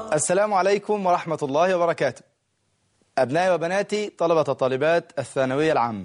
السلام عليكم ورحمة الله وبركاته أبنائي وبناتي طلبة وطالبات الثانوية العامة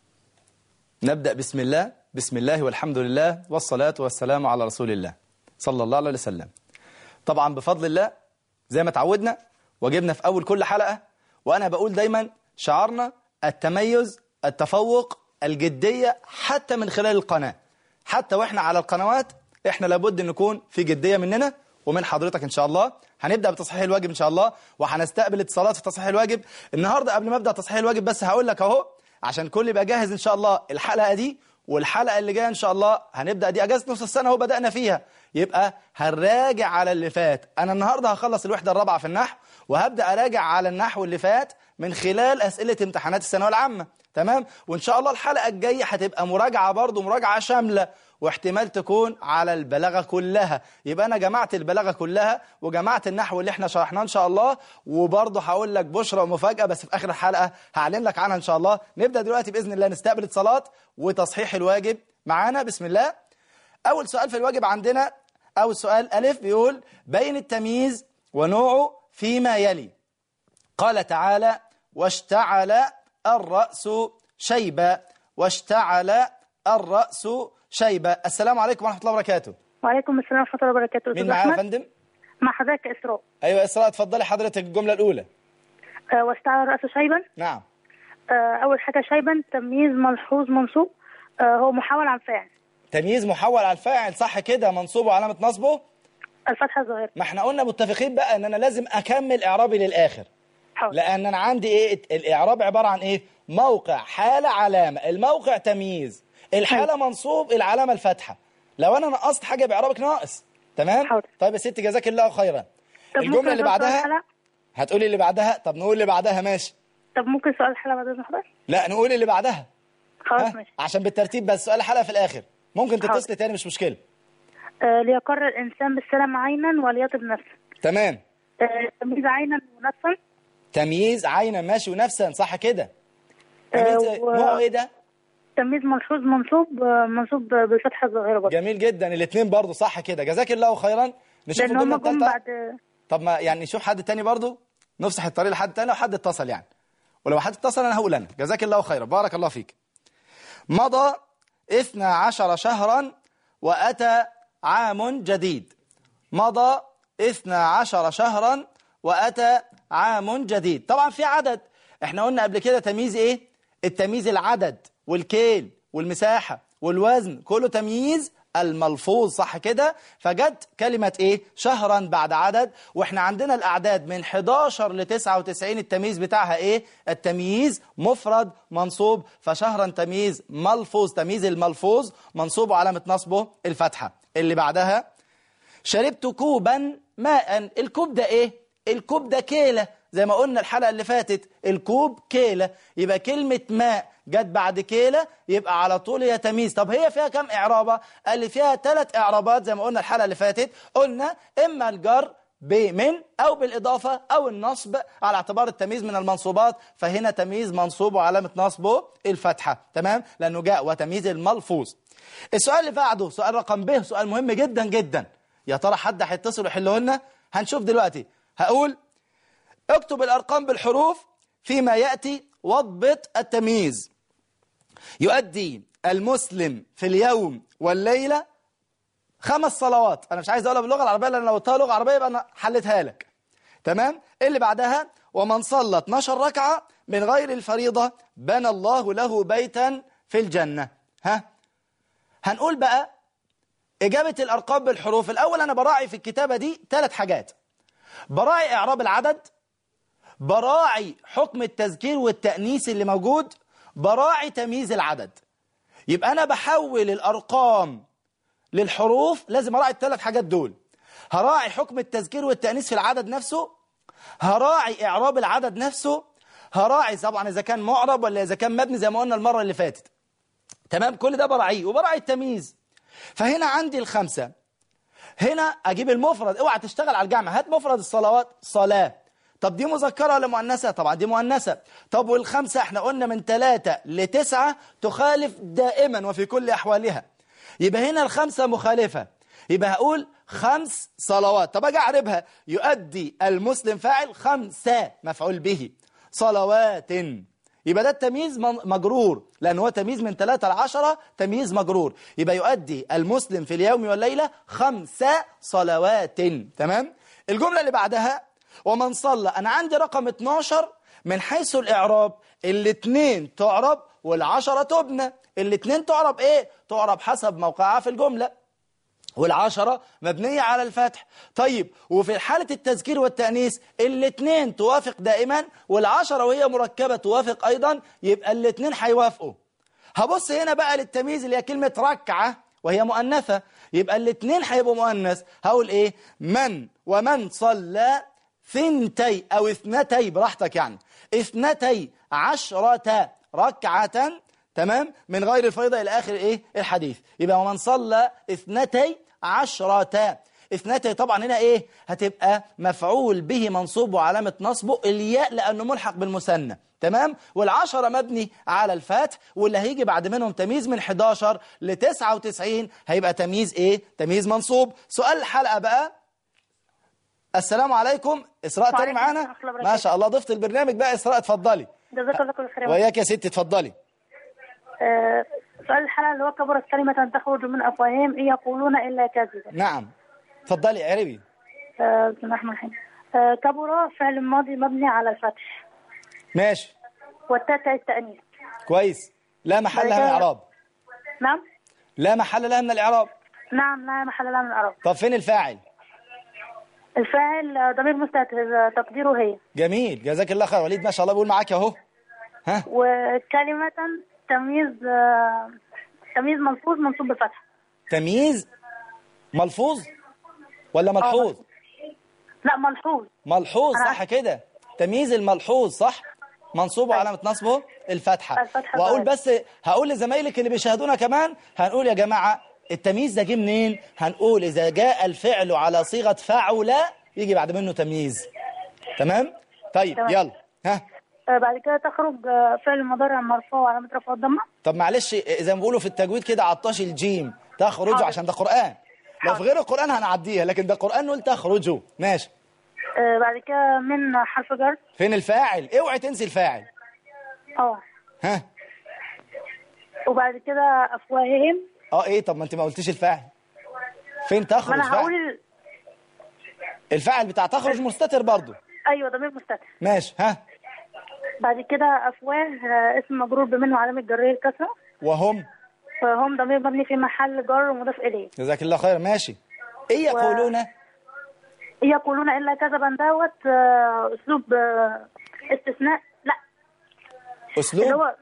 نبدأ بسم الله بسم الله والحمد لله والصلاة والسلام على رسول الله صلى الله عليه وسلم طبعا بفضل الله زي ما تعودنا وجبنا في أول كل حلقة وأنا بقول دايما شعارنا التميز التفوق الجدية حتى من خلال القناة حتى وإحنا على القنوات إحنا لابد أن نكون في جدية مننا ومن حضرتك إن شاء الله هنبدأ بتصحيح الواجب إن شاء الله وهنستقبل اتصالات في تصحيح الواجب النهاردة قبل ما أبدأ تصحيح الواجب بس هقول لك أهو عشان كل يبقى جاهز إن شاء الله الحلقة دي والحلقة اللي جاية إن شاء الله هنبدأ دي أجازة نص السنة اهو بدأنا فيها يبقى هنراجع على اللي فات أنا النهاردة هخلص الوحدة الرابعة في النحو وهبدأ أراجع على النحو اللي فات من خلال أسئلة امتحانات الثانوية العامة تمام وإن شاء الله الحلقة الجاية هتبقى مراجعة برضو مراجعة شاملة واحتمال تكون على البلاغة كلها يبقى أنا جمعت البلاغة كلها وجمعت النحو اللي احنا شرحناه إن شاء الله وبرضه هقول لك بشرى ومفاجأة بس في آخر الحلقة هعلن لك عنها إن شاء الله نبدأ دلوقتي بإذن الله نستقبل اتصالات وتصحيح الواجب معانا بسم الله أول سؤال في الواجب عندنا أول سؤال ألف بيقول بين التمييز ونوعه فيما يلي قال تعالى واشتعل الرأس شيبا واشتعل الرأس شيبة السلام عليكم ورحمة الله وبركاته وعليكم السلام ورحمة الله وبركاته مين أستاذ معايا يا أحمد فندم مع حضرتك إسراء أيوة إسراء اتفضلي حضرتك الجملة الأولى آه، واستعار رأسه شيبا نعم آه، أول حاجة شيبا تمييز ملحوظ منصوب آه، هو محاول عن فاعل تمييز محول على الفاعل صح كده منصوب وعلامة نصبه الفتحة الظاهرة ما احنا قلنا متفقين بقى ان انا لازم اكمل اعرابي للاخر حاضر لان انا عندي ايه الاعراب عبارة عن ايه موقع حالة علامة الموقع تمييز الحالة منصوب العلامة الفتحة لو انا نقصت حاجة باعرابك ناقص تمام حاضر. طيب يا ستي جزاك الله خيرا طب الجملة ممكن اللي سؤال بعدها الحلقة؟ هتقولي اللي بعدها طب نقول اللي بعدها ماشي طب ممكن سؤال الحلقة بعد إذن حضرتك لا نقول اللي بعدها خلاص ها؟ ماشي عشان بالترتيب بس سؤال الحلقة في الآخر ممكن حاضر. تتصلي تاني مش مشكلة آه، ليقر الإنسان بالسلام عينا وليطب نفسه تمام آه، تمييز عينا ونفسا تمييز عينا ماشي ونفسا صح كده آه، تمييز و- نوعه ايه ده تمييز ملحوظ منصوب آه، منصوب بالفتحة الظاهرة برضه جميل جدا الاثنين برضو صح كده جزاك الله خيرا نشوف لأن الجملة هما جم الثالثة بعد طب ما يعني نشوف حد تاني برضو نفسح الطريق لحد تاني لو حد اتصل يعني ولو حد اتصل انا هقول انا جزاك الله خيرا بارك الله فيك مضى 12 شهرا واتى عام جديد مضى 12 شهرا واتى عام جديد طبعا في عدد احنا قلنا قبل كده تمييز ايه التمييز العدد والكيل والمساحة والوزن كله تمييز الملفوظ صح كده فجت كلمة ايه شهرا بعد عدد واحنا عندنا الاعداد من 11 ل 99 التمييز بتاعها ايه التمييز مفرد منصوب فشهرا تمييز ملفوظ تمييز الملفوظ منصوب وعلامة نصبه الفتحة اللي بعدها شربت كوبا ماء الكوب ده ايه الكوب ده كيلة زي ما قلنا الحلقة اللي فاتت الكوب كيلة يبقى كلمة ماء جت بعد كيلة يبقى على طول هي تمييز طب هي فيها كم إعرابة قال لي فيها ثلاث إعرابات زي ما قلنا الحلقة اللي فاتت قلنا إما الجر بمن أو بالإضافة أو النصب على اعتبار التمييز من المنصوبات فهنا تمييز منصوب وعلامة نصبه الفتحة تمام لأنه جاء وتمييز الملفوظ السؤال اللي بعده سؤال رقم ب سؤال مهم جدا جدا يا ترى حد هيتصل ويحله لنا هنشوف دلوقتي هقول اكتب الأرقام بالحروف فيما يأتي واضبط التمييز يؤدي المسلم في اليوم والليلة خمس صلوات أنا مش عايز أقولها باللغة العربية لأن لو قلتها لغة عربية يبقى أنا حلتها لك تمام اللي بعدها ومن صلى 12 ركعة من غير الفريضة بنى الله له بيتا في الجنة ها هنقول بقى إجابة الأرقام بالحروف الأول أنا براعي في الكتابة دي ثلاث حاجات براعي إعراب العدد براعي حكم التذكير والتأنيث اللي موجود براعي تمييز العدد يبقى أنا بحول الأرقام للحروف لازم أراعي الثلاث حاجات دول هراعي حكم التذكير والتأنيث في العدد نفسه هراعي إعراب العدد نفسه هراعي طبعا إذا كان معرب ولا إذا كان مبني زي ما قلنا المرة اللي فاتت تمام كل ده براعيه وبراعي التمييز فهنا عندي الخمسة هنا أجيب المفرد اوعى تشتغل على الجمع هات مفرد الصلوات صلاة طب دي مذكرة ولا مؤنثة طبعا دي مؤنثة طب والخمسة احنا قلنا من ثلاثة لتسعة تخالف دائما وفي كل أحوالها يبقى هنا الخمسة مخالفة يبقى هقول خمس صلوات طب اجي اعربها يؤدي المسلم فاعل خمسة مفعول به صلوات يبقى ده التمييز من- مجرور لأن هو تمييز من 3 ل 10 تمييز مجرور يبقى يؤدي المسلم في اليوم والليلة خمس صلوات تمام الجملة اللي بعدها ومن صلى أنا عندي رقم 12 من حيث الإعراب الاثنين تعرب والعشرة تبنى الاثنين تعرب ايه تعرب حسب موقعها في الجملة والعشرة مبنية على الفتح طيب وفي حالة التذكير والتأنيث الاثنين توافق دائما والعشرة وهي مركبة توافق أيضا يبقى الاثنين هيوافقوا هبص هنا بقى للتمييز اللي هي كلمة ركعة وهي مؤنثة يبقى الاثنين هيبقوا مؤنث هقول ايه من ومن صلى ثنتي أو اثنتي براحتك يعني اثنتي عشرة ركعة تمام من غير الفيضة إلى آخر إيه الحديث يبقى ومن صلى اثنتي عشرة اثنتي طبعا هنا إيه هتبقى مفعول به منصوب وعلامة نصبه الياء لأنه ملحق بالمثنى تمام والعشرة مبني على الفتح واللي هيجي بعد منهم تمييز من 11 ل 99 هيبقى تمييز إيه تمييز منصوب سؤال الحلقة بقى السلام عليكم إسراء تاني وعليكم معانا السلام ورحمة الله وبركاته. ما شاء الله ضفت البرنامج بقى إسراء اتفضلي جزاك الله كل خير وياك يا ستي اتفضلي آه، سؤال الحلقة اللي هو كبرت كلمة تخرج من أفواههم إن يقولون إلا كذبا نعم اتفضلي عربي آه، بسم الله الرحمن الرحيم آه، كبر فعل ماضي مبني على الفتح ماشي والتاء تاء التأنيث كويس لا محل لها من الاعراب نعم لا محل لها من الاعراب نعم لا محل لها من الأعراب طب فين الفاعل الفاعل آه، ضمير مستتر آه، تقديره هي جميل جزاك الله خير وليد ما شاء الله بيقول معاك اهو ها وكلمة تمييز آه، تمييز ملفوظ منصوب بالفتح تمييز ملفوظ ولا ملحوظ لا ملحوظ ملحوظ أنا صح كده تمييز الملحوظ صح منصوب وعلامة نصبه الفتحة الفتحة واقول طبعا. بس هقول لزمايلك اللي بيشاهدونا كمان هنقول يا جماعة التمييز ده جه منين هنقول اذا جاء الفعل على صيغة فعل يجي بعد منه تمييز تمام طيب تمام. يلا ها آه، بعد كده تخرج آه، فعل مضارع مرفوع وعلامة رفعه الضمة طب معلش زي ما بيقولوا في التجويد كده عطاش الجيم تخرجوا حاضر. عشان ده قرآن لو في غير القرآن هنعديها لكن ده قرآن نقول تخرجوا ماشي آه، بعد كده من حرف جر فين الفاعل اوعي تنسي الفاعل اه ها وبعد كده أفواههم اه ايه طب ما انت ما قلتيش الفاعل فين ما تخرج أنا هقول فاعل ال... الفاعل بتاع تخرج مستتر برضو أيوه ضمير مستتر ماشي ها بعد كده أفواه آه، اسم مجرور بمن وعلامة جرية الكسرة وهم هم ضمير مبني في محل جر ومضاف إليه جزاك الله خير ماشي ايه يقولون يقولون إلا كذبا دوت آه، أسلوب آه، استثناء لا اللي اسلوب هو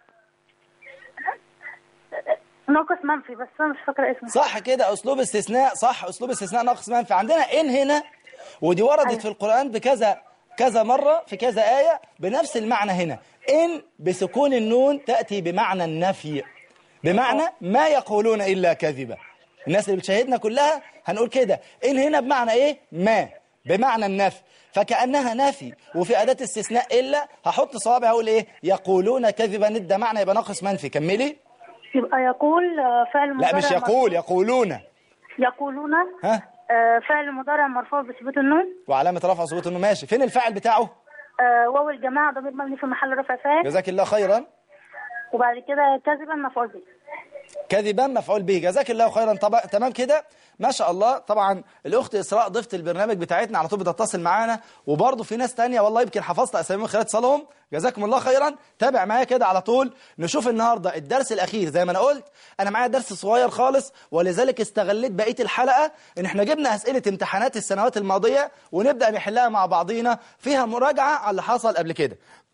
ناقص منفي بس أنا مش فاكرة اسمه صح كده اسلوب استثناء صح اسلوب استثناء ناقص منفي عندنا ان هنا ودي وردت أيوة. في القرآن بكذا كذا مرة في كذا آية بنفس المعنى هنا إن بسكون النون تأتي بمعنى النفي بمعنى ما يقولون إلا كذبا الناس اللي بتشاهدنا كلها هنقول كده إن هنا بمعنى إيه ما بمعنى النفي فكأنها نفي وفي أداة استثناء إلا هحط صوابع أقول إيه يقولون كذبا ندى معنى يبقى ناقص منفي كملي يبقى يقول آه، فعل مضارع لا مش مرفوع. يقول يقولون يقولون ها آه، فعل مضارع مرفوع بثبوت النون وعلامة رفع ثبوت انه ماشي فين الفاعل بتاعه آه، واو الجماعة ضمير مبني في محل رفع فاعل جزاك الله خيرا وبعد كده كذبا مفعول به كذبا مفعول به جزاك الله خيرا طب... تمام كده ما شاء الله طبعا الاخت اسراء ضفت البرنامج بتاعتنا على طول بتتصل معانا وبرضه في ناس تانية والله يمكن حفظت اساميهم خلال اتصالهم جزاكم الله خيرا تابع معايا كده على طول نشوف النهارده الدرس الاخير زي ما انا قلت انا معايا درس صغير خالص ولذلك استغليت بقيه الحلقه ان احنا جبنا اسئله امتحانات السنوات الماضيه ونبدا نحلها مع بعضينا فيها مراجعه على اللي حصل قبل كده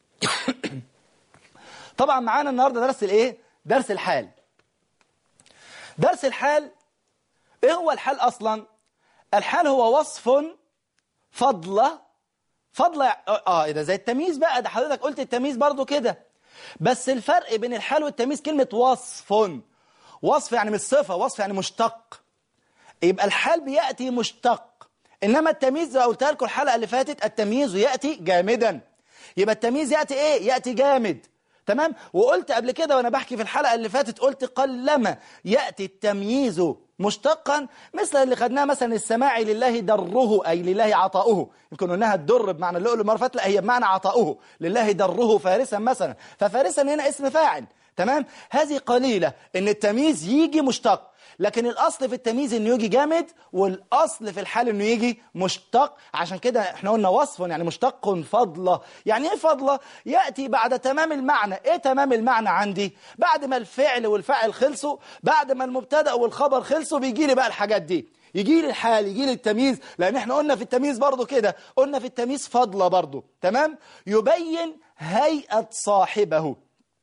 طبعا معانا النهارده درس الايه درس الحال درس الحال ايه هو الحال اصلا الحال هو وصف فضلة فضلة اه اذا زي التمييز بقى ده حضرتك قلت التمييز برضو كده بس الفرق بين الحال والتمييز كلمة وصف وصف يعني مش صفة وصف يعني مشتق يبقى الحال بيأتي مشتق إنما التمييز زي ما قلت لكم الحلقة اللي فاتت التمييز يأتي جامدا يبقى التمييز يأتي إيه؟ يأتي جامد تمام؟ وقلت قبل كده وأنا بحكي في الحلقة اللي فاتت قلت قلما يأتي التمييز مشتقا مثل اللي خدناه مثلا السماع لله دره أي لله عطاؤه يمكن أنها الدر بمعنى اللؤلؤ مرفت لا هي بمعنى عطاؤه لله دره فارسا مثلا ففارسا هنا اسم فاعل تمام هذه قليلة ان التمييز يجي مشتق لكن الأصل في التمييز انه يجي جامد والأصل في الحال انه يجي مشتق عشان كده احنا قلنا وصف يعني مشتق فضلة يعني ايه فضلة يأتي بعد تمام المعنى ايه تمام المعنى عندي بعد ما الفعل والفاعل خلصوا بعد ما المبتدا والخبر خلصوا بيجي لي بقى الحاجات دي يجي لي الحال يجي لي التمييز لان احنا قلنا في التمييز برضو كده قلنا في التمييز فضلة برضو تمام يبين هيئة صاحبه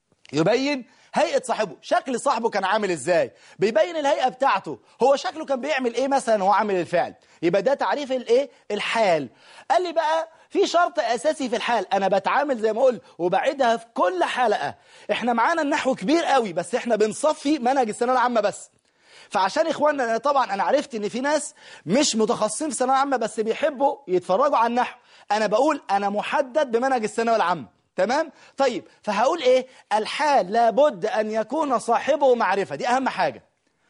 يبين هيئة صاحبه شكل صاحبه كان عامل ازاي بيبين الهيئة بتاعته هو شكله كان بيعمل ايه مثلا هو عامل الفعل يبقى ده تعريف الايه الحال قال لي بقى في شرط اساسي في الحال انا بتعامل زي ما قلت وبعيدها في كل حلقة احنا معانا النحو كبير قوي بس احنا بنصفي منهج الثانويه العامة بس فعشان اخواننا أنا طبعا انا عرفت ان في ناس مش متخصصين في الثانويه العامه بس بيحبوا يتفرجوا على النحو انا بقول انا محدد بمنهج الثانويه العامه تمام طيب فهقول ايه الحال لابد ان يكون صاحبه معرفه دي اهم حاجه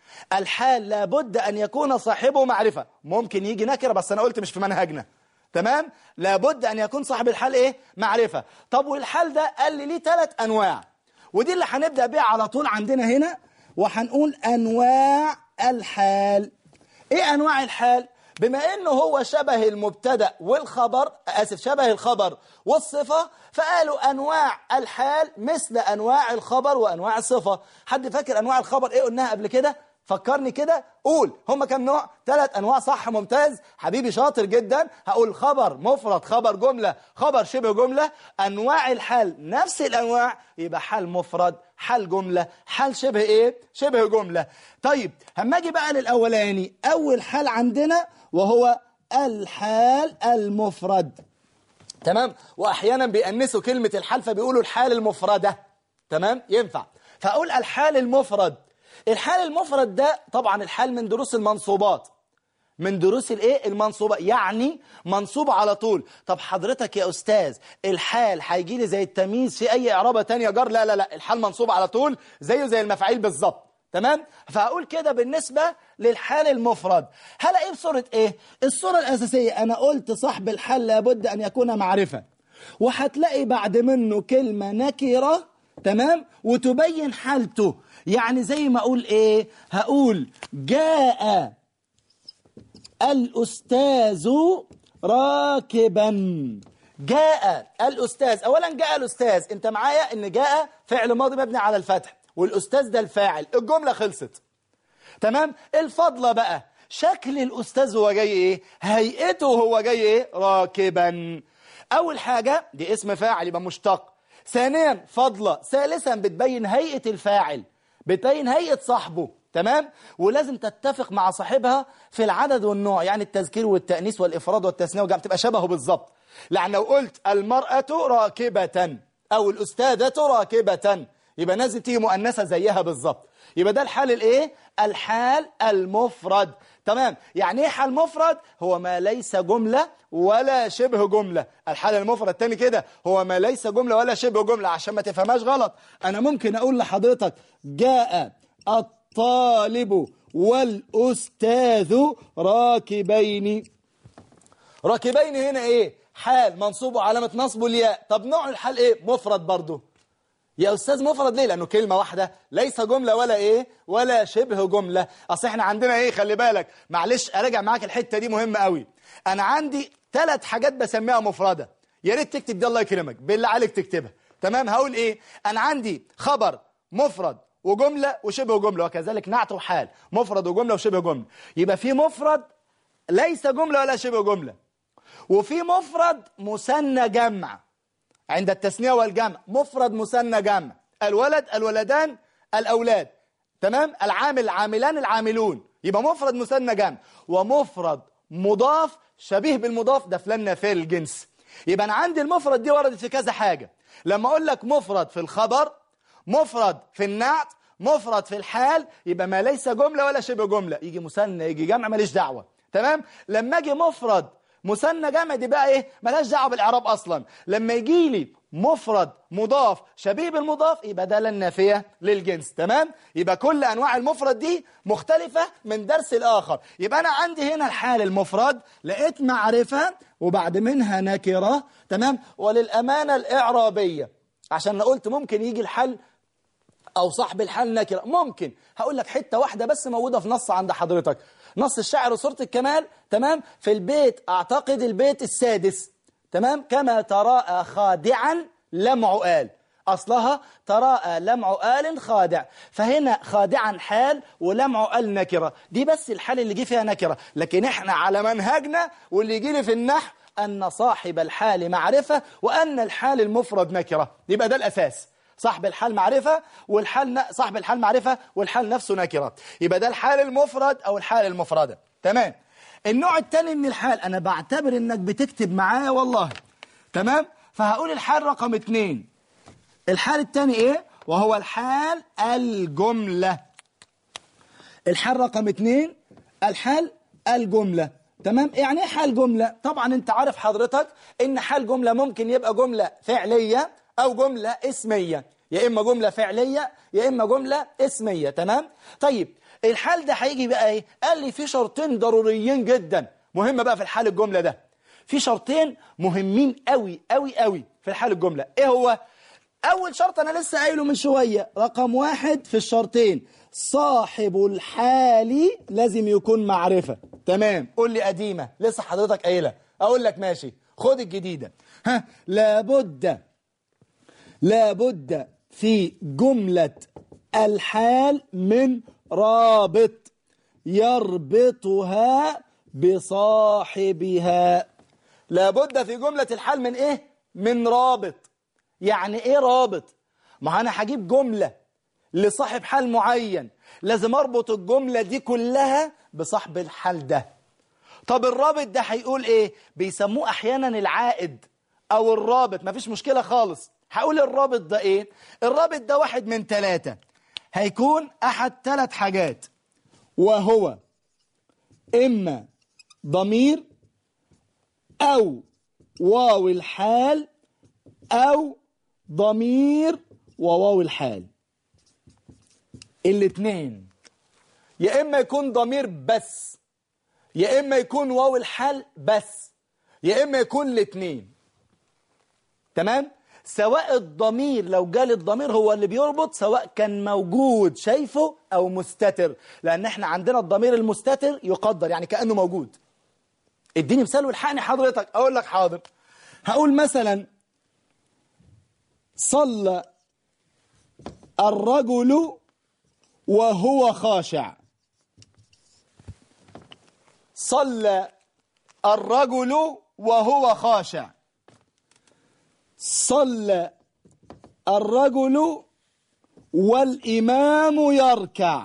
الحال لابد ان يكون صاحبه معرفه ممكن يجي نكره بس انا قلت مش في منهجنا تمام لابد ان يكون صاحب الحال ايه معرفه طب والحال ده قال لي ليه ثلاث انواع ودي اللي هنبدا بيها على طول عندنا هنا وهنقول انواع الحال ايه انواع الحال بما انه هو شبه المبتدا والخبر اسف شبه الخبر والصفه فقالوا انواع الحال مثل انواع الخبر وانواع الصفه حد فاكر انواع الخبر ايه قلناها قبل كده فكرني كده قول هم كم نوع ثلاث انواع صح ممتاز حبيبي شاطر جدا هقول خبر مفرد خبر جمله خبر شبه جمله انواع الحال نفس الانواع يبقى حال مفرد حال جمله حال شبه ايه شبه جمله طيب هما اجي بقى للاولاني اول حال عندنا وهو الحال المفرد تمام واحيانا بيأنسوا كلمه الحال فبيقولوا الحال المفرده تمام ينفع فاقول الحال المفرد الحال المفرد ده طبعا الحال من دروس المنصوبات من دروس الايه المنصوبه يعني منصوب على طول طب حضرتك يا استاذ الحال هيجي لي زي التمييز في اي اعرابه تانية جار لا لا لا الحال منصوب على طول زيه زي المفعيل بالظبط تمام فهقول كده بالنسبة للحال المفرد هلاقيه بصورة ايه الصورة الأساسية أنا قلت صاحب الحال لابد أن يكون معرفة وهتلاقي بعد منه كلمة نكرة تمام وتبين حالته يعني زي ما أقول ايه هقول جاء الأستاذ راكبا جاء الأستاذ أولا جاء الأستاذ أنت معايا أن جاء فعل ماضي مبني على الفتح والأستاذ ده الفاعل الجملة خلصت تمام الفضلة بقى شكل الأستاذ هو جاي إيه هيئته هو جاي إيه راكبا أول حاجة دي اسم فاعل يبقى مشتق ثانيا فضلة ثالثا بتبين هيئة الفاعل بتبين هيئة صاحبه تمام ولازم تتفق مع صاحبها في العدد والنوع يعني التذكير والتأنيث والإفراد والتثنية والجمع تبقى شبهه بالظبط لأن لو قلت المرأة راكبة أو الأستاذة راكبة يبقى نازل تيجي مؤنثة زيها بالظبط يبقى ده الحال الايه الحال المفرد تمام يعني ايه حال مفرد هو ما ليس جملة ولا شبه جملة الحال المفرد تاني كده هو ما ليس جملة ولا شبه جملة عشان ما تفهمهاش غلط انا ممكن اقول لحضرتك جاء الطالب والأستاذ راكبين راكبين هنا ايه حال منصوب علامة نصبه الياء طب نوع الحال ايه مفرد برضه يا أستاذ مفرد ليه لأنه كلمة واحدة ليس جملة ولا إيه ولا شبه جملة أصل إحنا عندنا إيه خلي بالك معلش أراجع معاك الحتة دي مهمة قوي أنا عندي ثلاث حاجات بسميها مفردة يا ريت تكتب دي الله يكرمك بالله عليك تكتبها تمام هقول إيه أنا عندي خبر مفرد وجملة وشبه جملة وكذلك نعت وحال مفرد وجملة وشبه جملة يبقى في مفرد ليس جملة ولا شبه جملة وفي مفرد مثنى جمع عند التثنية والجمع مفرد مثنى جمع الولد الولدان الأولاد تمام العامل العاملان العاملون يبقى مفرد مثنى جمع ومفرد مضاف شبيه بالمضاف ده فلان نافيه الجنس يبقى أنا عندي المفرد دي وردت في كذا حاجة لما أقول لك مفرد في الخبر مفرد في النعت مفرد في الحال يبقى ما ليس جملة ولا شبه جملة يجي مثنى يجي جمع ماليش دعوة تمام لما اجي مفرد مثنى جمع دي بقى ايه ملهاش دعوه بالاعراب اصلا لما يجي لي مفرد مضاف شبيه بالمضاف يبقى ده النافية للجنس تمام يبقى كل أنواع المفرد دي مختلفة من درس الآخر يبقى أنا عندي هنا الحال المفرد لقيت معرفة وبعد منها نكرة تمام وللأمانة الإعرابية عشان أنا قلت ممكن يجي الحل أو صاحب الحال نكرة ممكن هقول لك حتة واحدة بس موجودة في نص عند حضرتك نص الشاعر وسورة الكمال تمام في البيت أعتقد البيت السادس تمام كما تراءى خادعا لمع آل أصلها تراءى لمع آل خادع فهنا خادعا حال ولمع آل نكرة دي بس الحال اللي جه فيها نكرة لكن احنا على منهجنا واللي يجي لي في النحو أن صاحب الحال معرفة وأن الحال المفرد نكرة يبقى ده الأساس صاحب الحال معرفة والحال ن... صاحب الحال معرفة والحال نفسه نكرة يبقى ده الحال المفرد أو الحال المفردة تمام النوع الثاني من الحال أنا بعتبر إنك بتكتب معايا والله تمام فهقول الحال رقم اتنين الحال الثاني إيه وهو الحال الجملة الحال رقم اتنين الحال الجملة تمام يعني ايه حال جملة طبعا انت عارف حضرتك ان حال جملة ممكن يبقى جملة فعلية او جملة اسمية يا اما جملة فعلية يا اما جملة اسمية تمام طيب الحال ده هيجي بقى ايه قال لي في شرطين ضروريين جدا مهمة بقى في الحال الجملة ده في شرطين مهمين قوي قوي قوي في الحال الجملة ايه هو اول شرط انا لسه قايله من شوية رقم واحد في الشرطين صاحب الحال لازم يكون معرفة تمام قول لي قديمة لسه حضرتك قايلة اقول لك ماشي خد الجديدة ها لابد لابد في جملة الحال من رابط يربطها بصاحبها لابد في جملة الحال من ايه من رابط يعني ايه رابط ما انا هجيب جملة لصاحب حال معين لازم اربط الجملة دي كلها بصاحب الحال ده طب الرابط ده هيقول ايه بيسموه احيانا العائد او الرابط مفيش مشكلة خالص هقول الرابط ده ايه الرابط ده واحد من ثلاثة هيكون احد ثلاث حاجات وهو اما ضمير او واو الحال او ضمير وواو الحال الاثنين يا اما يكون ضمير بس يا اما يكون واو الحال بس يا اما يكون الاثنين تمام سواء الضمير لو جال الضمير هو اللي بيربط سواء كان موجود شايفه او مستتر لان احنا عندنا الضمير المستتر يقدر يعني كانه موجود اديني مثال والحقني حضرتك اقول لك حاضر هقول مثلا صلى الرجل وهو خاشع صلى الرجل وهو خاشع صلى الرجل والإمام يركع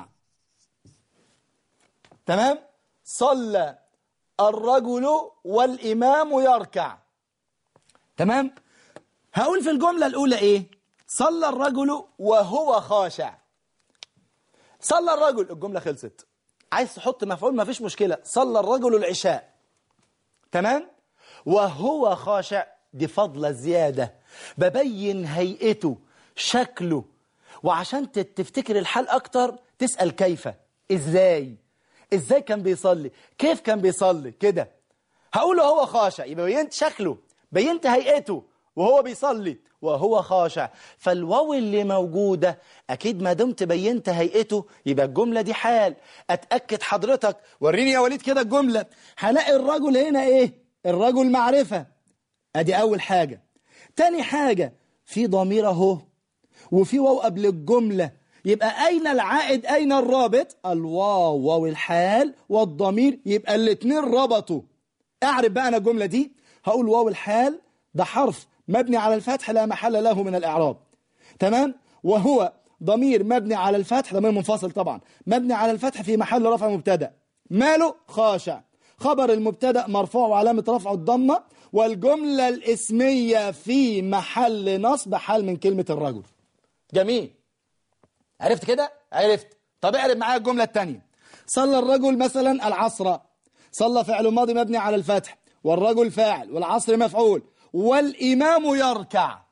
تمام صلى الرجل والإمام يركع تمام هقول في الجملة الأولى إيه صلى الرجل وهو خاشع صلى الرجل الجملة خلصت عايز تحط مفعول ما فيش مشكلة صلى الرجل العشاء تمام وهو خاشع دي فضلة زيادة ببين هيئته شكله وعشان تفتكر الحال أكتر تسأل كيف إزاي إزاي كان بيصلي كيف كان بيصلي كده هقوله هو خاشع يبقى بينت شكله بينت هيئته وهو بيصلي وهو خاشع فالواو اللي موجودة أكيد ما دمت بينت هيئته يبقى الجملة دي حال أتأكد حضرتك وريني يا وليد كده الجملة هلاقي الرجل هنا إيه الرجل معرفة أدي أول حاجة تاني حاجة في ضمير أهو وفي واو قبل الجملة يبقى أين العائد أين الرابط الواو واو الحال والضمير يبقى الاتنين ربطوا أعرف بقى أنا الجملة دي هقول واو الحال ده حرف مبني على الفتح لا محل له من الإعراب تمام وهو ضمير مبني على الفتح ضمير منفصل طبعا مبني على الفتح في محل رفع مبتدا ماله خاشع خبر المبتدا مرفوع وعلامة رفعه الضمة والجملة الاسمية في محل نصب حال من كلمة الرجل جميل عرفت كده؟ عرفت طب اعرف معايا الجملة الثانية صلى الرجل مثلا العصر صلى فعل ماضي مبني على الفتح والرجل فاعل والعصر مفعول والإمام يركع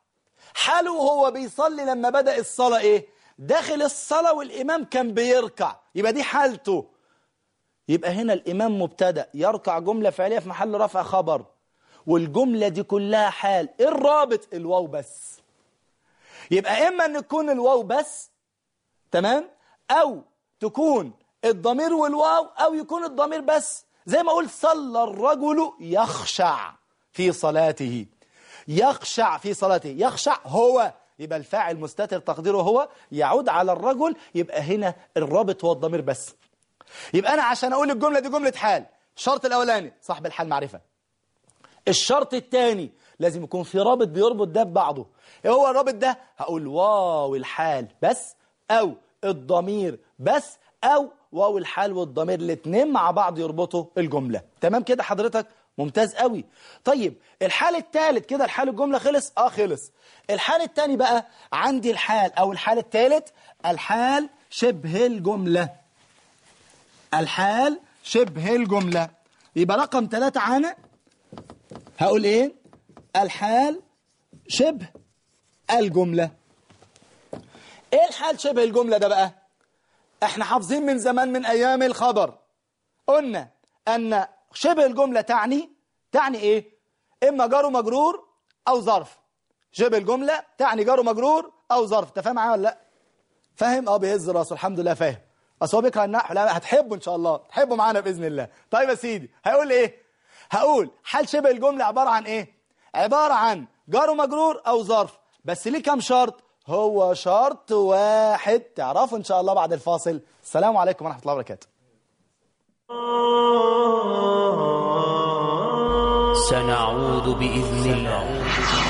حاله وهو بيصلي لما بدأ الصلاة ايه داخل الصلاة والإمام كان بيركع يبقى دي حالته يبقى هنا الإمام مبتدأ يركع جملة فعلية في محل رفع خبر والجملة دي كلها حال إيه الرابط الواو بس يبقى إما أن تكون الواو بس تمام أو تكون الضمير والواو أو يكون الضمير بس زي ما قلت صلى الرجل يخشع في صلاته يخشع في صلاته يخشع هو يبقى الفاعل مستتر تقديره هو يعود على الرجل يبقى هنا الرابط هو الضمير بس يبقى أنا عشان أقول الجملة دي جملة حال الشرط الأولاني صاحب الحال معرفة الشرط الثاني لازم يكون في رابط بيربط ده ببعضه ايه هو الرابط ده هقول واو الحال بس او الضمير بس او واو الحال والضمير الاثنين مع بعض يربطوا الجملة تمام كده حضرتك ممتاز قوي طيب الحال الثالث كده الحال الجملة خلص اه خلص الحال الثاني بقى عندي الحال او الحال الثالث الحال شبه الجملة الحال شبه الجملة يبقى رقم ثلاثة عنا هقول ايه الحال شبه الجملة ايه الحال شبه الجملة ده بقى احنا حافظين من زمان من ايام الخبر قلنا ان شبه الجملة تعني تعني ايه اما جار ومجرور او ظرف شبه الجملة تعني جار ومجرور او ظرف انت فاهم معايا ولا لا فاهم اه بيهز راسه الحمد لله فاهم اصل هو بيكره النحو لا هتحبه ان شاء الله تحبه معانا باذن الله طيب يا سيدي هيقول ايه هقول حال شبه الجملة عبارة عن ايه عبارة عن جار ومجرور او ظرف بس ليه كام شرط هو شرط واحد تعرفوا ان شاء الله بعد الفاصل السلام عليكم ورحمة الله وبركاته سنعود بإذن الله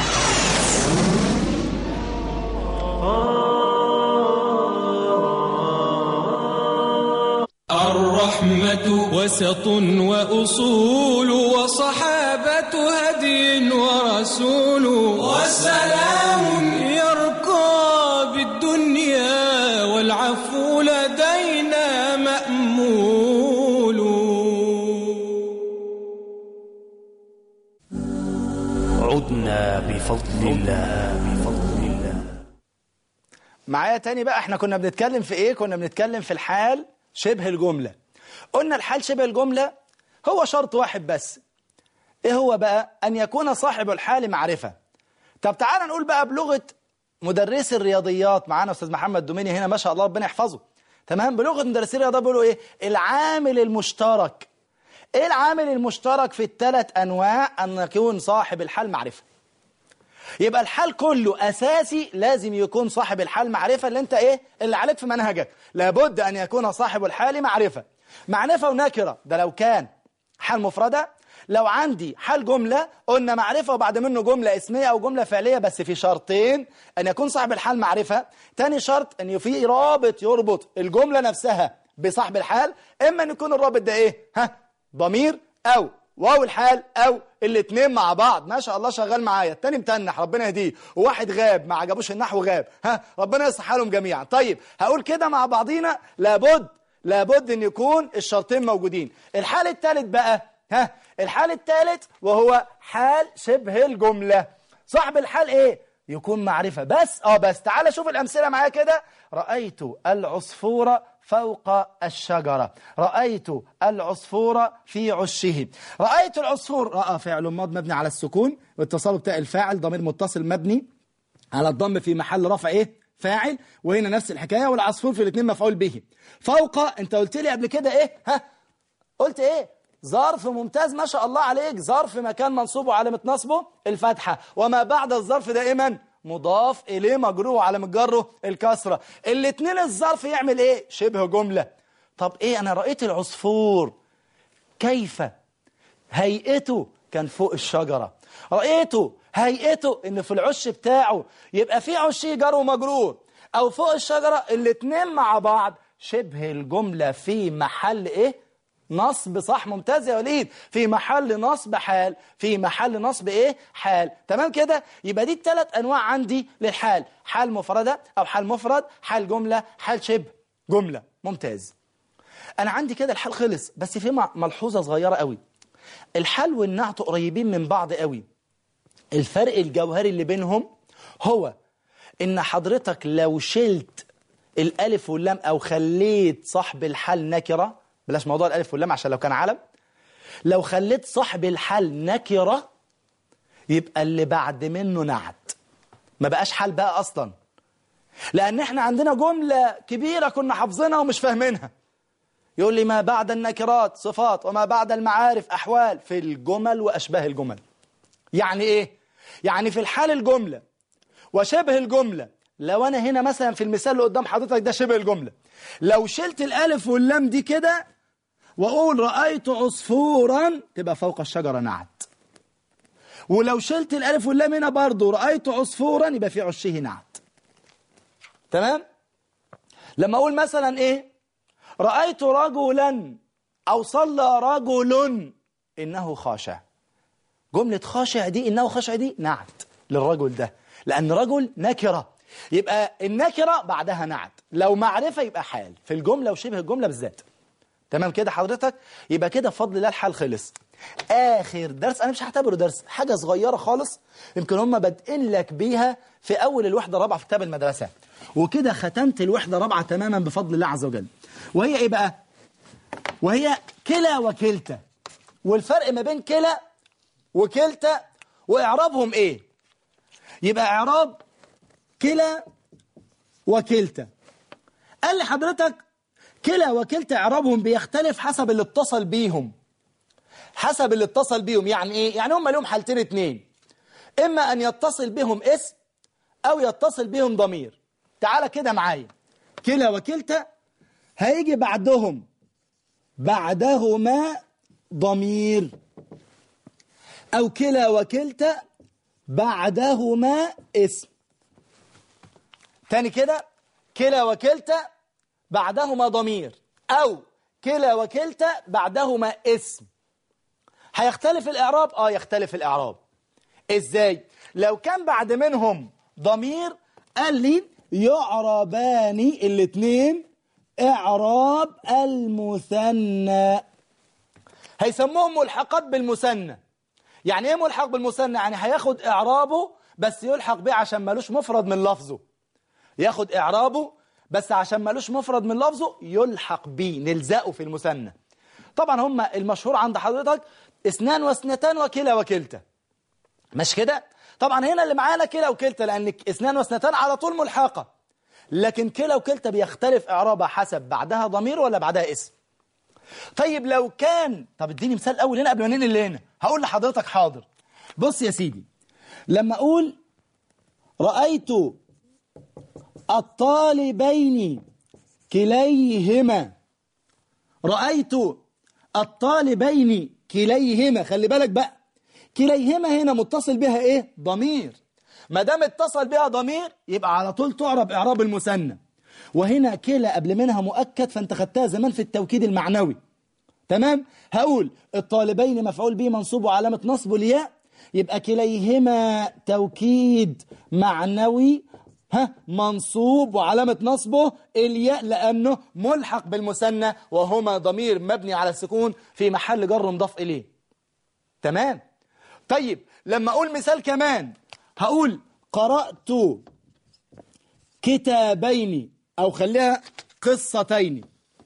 الرحمة وسط وأصول وصحابة هدي ورسول وسلام يرقى بالدنيا والعفو لدينا مأمول عدنا بفضل الله بفضل الله معايا تاني بقى احنا كنا بنتكلم في ايه كنا بنتكلم في الحال شبه الجملة قلنا الحال شبه الجملة هو شرط واحد بس ايه هو بقى ان يكون صاحب الحال معرفة طب تعالى نقول بقى بلغة مدرس الرياضيات معانا استاذ محمد دوميني هنا ما شاء الله ربنا يحفظه تمام بلغة مدرسي الرياضيات بيقولوا ايه العامل المشترك ايه العامل المشترك في الثلاث انواع ان يكون صاحب الحال معرفة يبقى الحال كله أساسي لازم يكون صاحب الحال معرفة اللي انت ايه اللي عليك في منهجك لابد أن يكون صاحب الحال معرفة معرفة ونكرة ده لو كان حال مفردة لو عندي حال جملة قلنا معرفة وبعد منه جملة اسمية أو جملة فعلية بس في شرطين أن يكون صاحب الحال معرفة تاني شرط أن في رابط يربط الجملة نفسها بصاحب الحال إما أن يكون الرابط ده إيه ها ضمير أو واو الحال او الاثنين مع بعض ما شاء الله شغال معايا التاني متنح ربنا يهديه وواحد غاب ما عجبوش النحو غاب ها ربنا يصلح حالهم جميعا طيب هقول كده مع بعضينا لابد لابد ان يكون الشرطين موجودين الحال الثالث بقى ها الحال الثالث وهو حال شبه الجملة صاحب الحال ايه يكون معرفة بس اه بس تعال شوف الامثلة معايا كده رأيت العصفور فوق الشجرة رأيت العصفور في عشه رأيت العصفور رأى فعل ماض مبني على السكون واتصال بتاع الفاعل ضمير متصل مبني على الضم في محل رفع ايه فاعل وهنا نفس الحكاية والعصفور في الاثنين مفعول به فوق انت قلت لي قبل كده ايه ها قلت ايه ظرف ممتاز ما شاء الله عليك ظرف مكان منصوبه علامة نصبه الفتحة وما بعد الظرف دائما مضاف إليه مجروح على مجره الكسرة الاتنين الظرف يعمل ايه شبه جملة طب ايه انا رأيت العصفور كيف هيئته كان فوق الشجرة رأيته هيئته ان في العش بتاعه يبقى في عشي جر ومجرور او فوق الشجرة الاتنين مع بعض شبه الجملة في محل ايه نصب صح ممتاز يا وليد في محل نصب حال في محل نصب ايه حال تمام كده يبقى دي الثلاث انواع عندي للحال حال مفردة او حال مفرد حال جملة حال شبه جملة ممتاز انا عندي كده الحال خلص بس في ملحوظة صغيرة قوي الحال والنعت قريبين من بعض قوي الفرق الجوهري اللي بينهم هو ان حضرتك لو شلت الالف واللام او خليت صاحب الحال نكره بلاش موضوع الالف واللام عشان لو كان علم لو خليت صاحب الحال نكره يبقى اللي بعد منه نعت ما بقاش حال بقى اصلا لان احنا عندنا جمله كبيره كنا حافظينها ومش فاهمينها يقول لي ما بعد النكرات صفات وما بعد المعارف احوال في الجمل واشباه الجمل يعني ايه يعني في الحال الجمله وشبه الجمله لو انا هنا مثلا في المثال اللي قدام حضرتك ده شبه الجمله لو شلت الالف واللام دي كده واقول رايت عصفورا تبقى فوق الشجره نعت ولو شلت الالف واللام هنا برضه رايت عصفورا يبقى في عشه نعت تمام لما اقول مثلا ايه رايت رجلا او صلى رجل انه خاشع جمله خاشع دي انه خاشع دي نعت للرجل ده لان رجل نكره يبقى النكره بعدها نعت لو معرفه يبقى حال في الجمله وشبه الجمله بالذات تمام كده حضرتك يبقى كده بفضل الله الحال خلص اخر درس انا مش هعتبره درس حاجه صغيره خالص يمكن هم بادئين لك بيها في اول الوحده الرابعه في كتاب المدرسه وكده ختمت الوحده الرابعه تماما بفضل الله عز وجل وهي ايه بقى وهي كلا وكلتا والفرق ما بين كلا وكلتا واعرابهم ايه يبقى اعراب كلا وكلتا قال لي حضرتك كلا وكلتا اعرابهم بيختلف حسب اللي اتصل بيهم حسب اللي اتصل بيهم يعني ايه يعني هم لهم حالتين اتنين اما ان يتصل بهم اسم او يتصل بهم ضمير تعالى كده معايا كلا وكلتا هيجي بعدهم بعدهما ضمير او كلا وكلتا بعدهما اسم تاني كده كلا وكلتا بعدهما ضمير او كلا وكلتا بعدهما اسم هيختلف الاعراب اه يختلف الاعراب ازاي لو كان بعد منهم ضمير قال لي يعربان الاثنين اعراب المثنى هيسموهم ملحقات بالمثنى يعني ايه ملحق بالمثنى يعني هياخد اعرابه بس يلحق بيه عشان مالوش مفرد من لفظه ياخد اعرابه بس عشان مالوش مفرد من لفظه يلحق بيه نلزقه في المثنى طبعا هم المشهور عند حضرتك اثنان واثنتان وكلا وكلتا مش كده طبعا هنا اللي معانا كلا وكلتا لان اثنان واثنتان على طول ملحقه لكن كلا وكلتا بيختلف اعرابها حسب بعدها ضمير ولا بعدها اسم طيب لو كان طب اديني مثال اول هنا قبل ما ننقل هنا هقول لحضرتك حاضر بص يا سيدي لما اقول رايت الطالبين كليهما رأيت الطالبين كليهما خلي بالك بقى كليهما هنا متصل بها ايه ضمير ما دام اتصل بها ضمير يبقى على طول تعرب اعراب المثنى وهنا كلا قبل منها مؤكد فانت خدتها زمان في التوكيد المعنوي تمام هقول الطالبين مفعول به منصوب وعلامه نصبه الياء يبقى كليهما توكيد معنوي ها منصوب وعلامة نصبه الياء لأنه ملحق بالمثنى وهما ضمير مبني على السكون في محل جر مضاف إليه تمام طيب لما أقول مثال كمان هقول قرأت كتابين أو خليها قصتين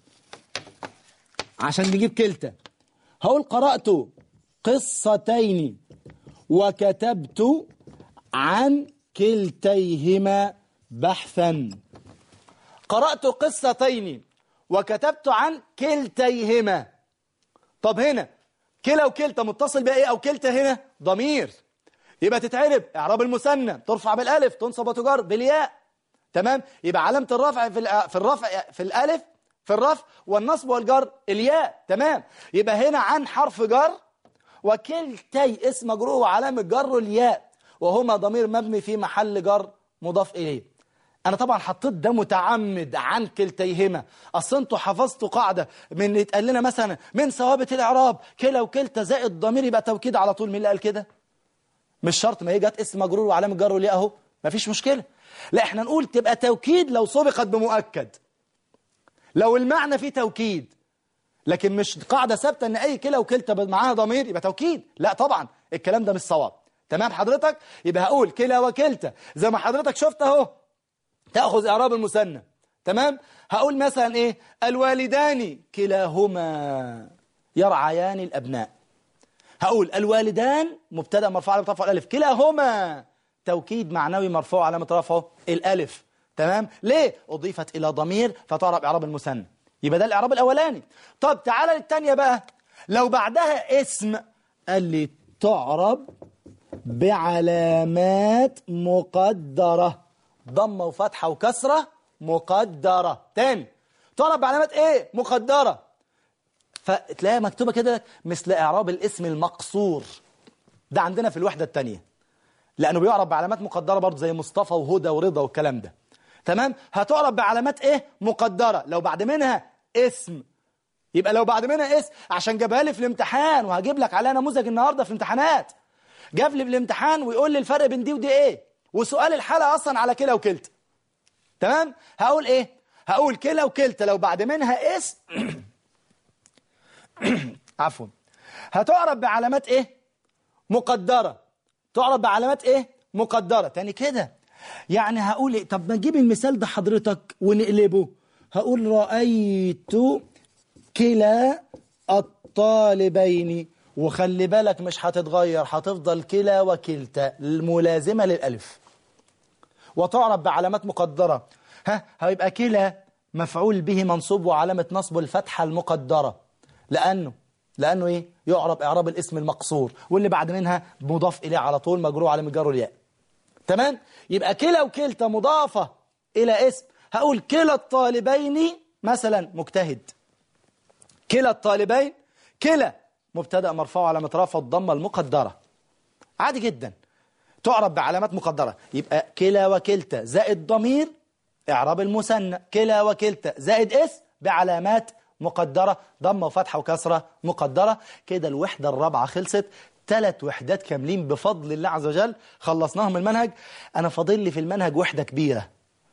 عشان نجيب كلتا هقول قرأت قصتين وكتبت عن كلتيهما بحثا قرأت قصتين وكتبت عن كلتيهما طب هنا كلا وكلتا متصل بها ايه او كلتا هنا ضمير يبقى تتعرب اعراب المثنى ترفع بالالف تنصب وتجر بالياء تمام يبقى علامه الرفع في في الرفع في الالف في الرفع والنصب والجر الياء تمام يبقى هنا عن حرف جر وكلتي اسم مجرور وعلامه جر الياء وهما ضمير مبني في محل جر مضاف إليه أنا طبعا حطيت ده متعمد عن كلتيهما أصل أنتوا حفظتوا قاعدة من يتقال لنا مثلا من ثوابت الإعراب كلا وكلتا زائد ضمير يبقى توكيد على طول مين اللي قال كده؟ مش شرط ما هي جت اسم مجرور وعلامة جر وليه أهو مفيش مشكلة لا احنا نقول تبقى توكيد لو سبقت بمؤكد لو المعنى فيه توكيد لكن مش قاعدة ثابتة ان اي كلا وكلتا معاها ضمير يبقى توكيد لا طبعا الكلام ده مش صواب تمام حضرتك يبقى هقول كلا وكلتا زي ما حضرتك شفت اهو تأخذ إعراب المثنى تمام هقول مثلا إيه الوالدان كلاهما يرعيان الأبناء هقول الوالدان مبتدا مرفوع علامه رفعه الالف كلاهما توكيد معنوي مرفوع علامه رفعه الالف تمام ليه اضيفت الى ضمير فتعرب اعراب المثنى يبقى ده الاعراب الاولاني طب تعالى للثانيه بقى لو بعدها اسم قال لي تعرب بعلامات مقدره ضمه وفتحه وكسره مقدره تاني تعرب بعلامات ايه مقدره فتلاقيها مكتوبة كده مثل إعراب الاسم المقصور ده عندنا في الوحدة التانية لأنه بيعرب بعلامات مقدرة برضه زي مصطفى وهدى ورضا والكلام ده تمام هتعرب بعلامات إيه مقدرة لو بعد منها اسم يبقى لو بعد منها اسم عشان جابها لي في الامتحان وهجيب لك عليها نموذج النهارده في الامتحانات جاب لي في الامتحان ويقول لي الفرق بين دي ودي ايه وسؤال الحلقه اصلا على كلا وكلتا تمام هقول ايه هقول كلا وكلتا لو بعد منها اسم عفوا هتعرب بعلامات ايه مقدرة تعرب بعلامات ايه مقدرة تاني كده يعني هقول ايه طب ما نجيب المثال ده حضرتك ونقلبه هقول رأيت كلا الطالبين وخلي بالك مش هتتغير هتفضل كلا وكلتا الملازمة للألف وتعرب بعلامات مقدرة ها هيبقى كلا مفعول به منصوب وعلامة نصبه الفتحة المقدرة لأنه لأنه إيه يعرب إعراب الاسم المقصور واللي بعد منها مضاف إليه على طول مجرور على مجره الياء تمام يبقى كلا وكلتا مضافة إلى اسم هقول كلا الطالبين مثلا مجتهد كلا الطالبين كلا مبتدأ مرفوع على مترافع الضمة المقدرة عادي جدا تعرب بعلامات مقدرة يبقى كلا وكلتا زائد ضمير إعراب المثنى كلا وكلتا زائد اسم بعلامات مقدرة ضمة وفتحة وكسرة مقدرة كده الوحدة الرابعة خلصت ثلاث وحدات كاملين بفضل الله عز وجل خلصناهم المنهج أنا فاضل لي في المنهج وحدة كبيرة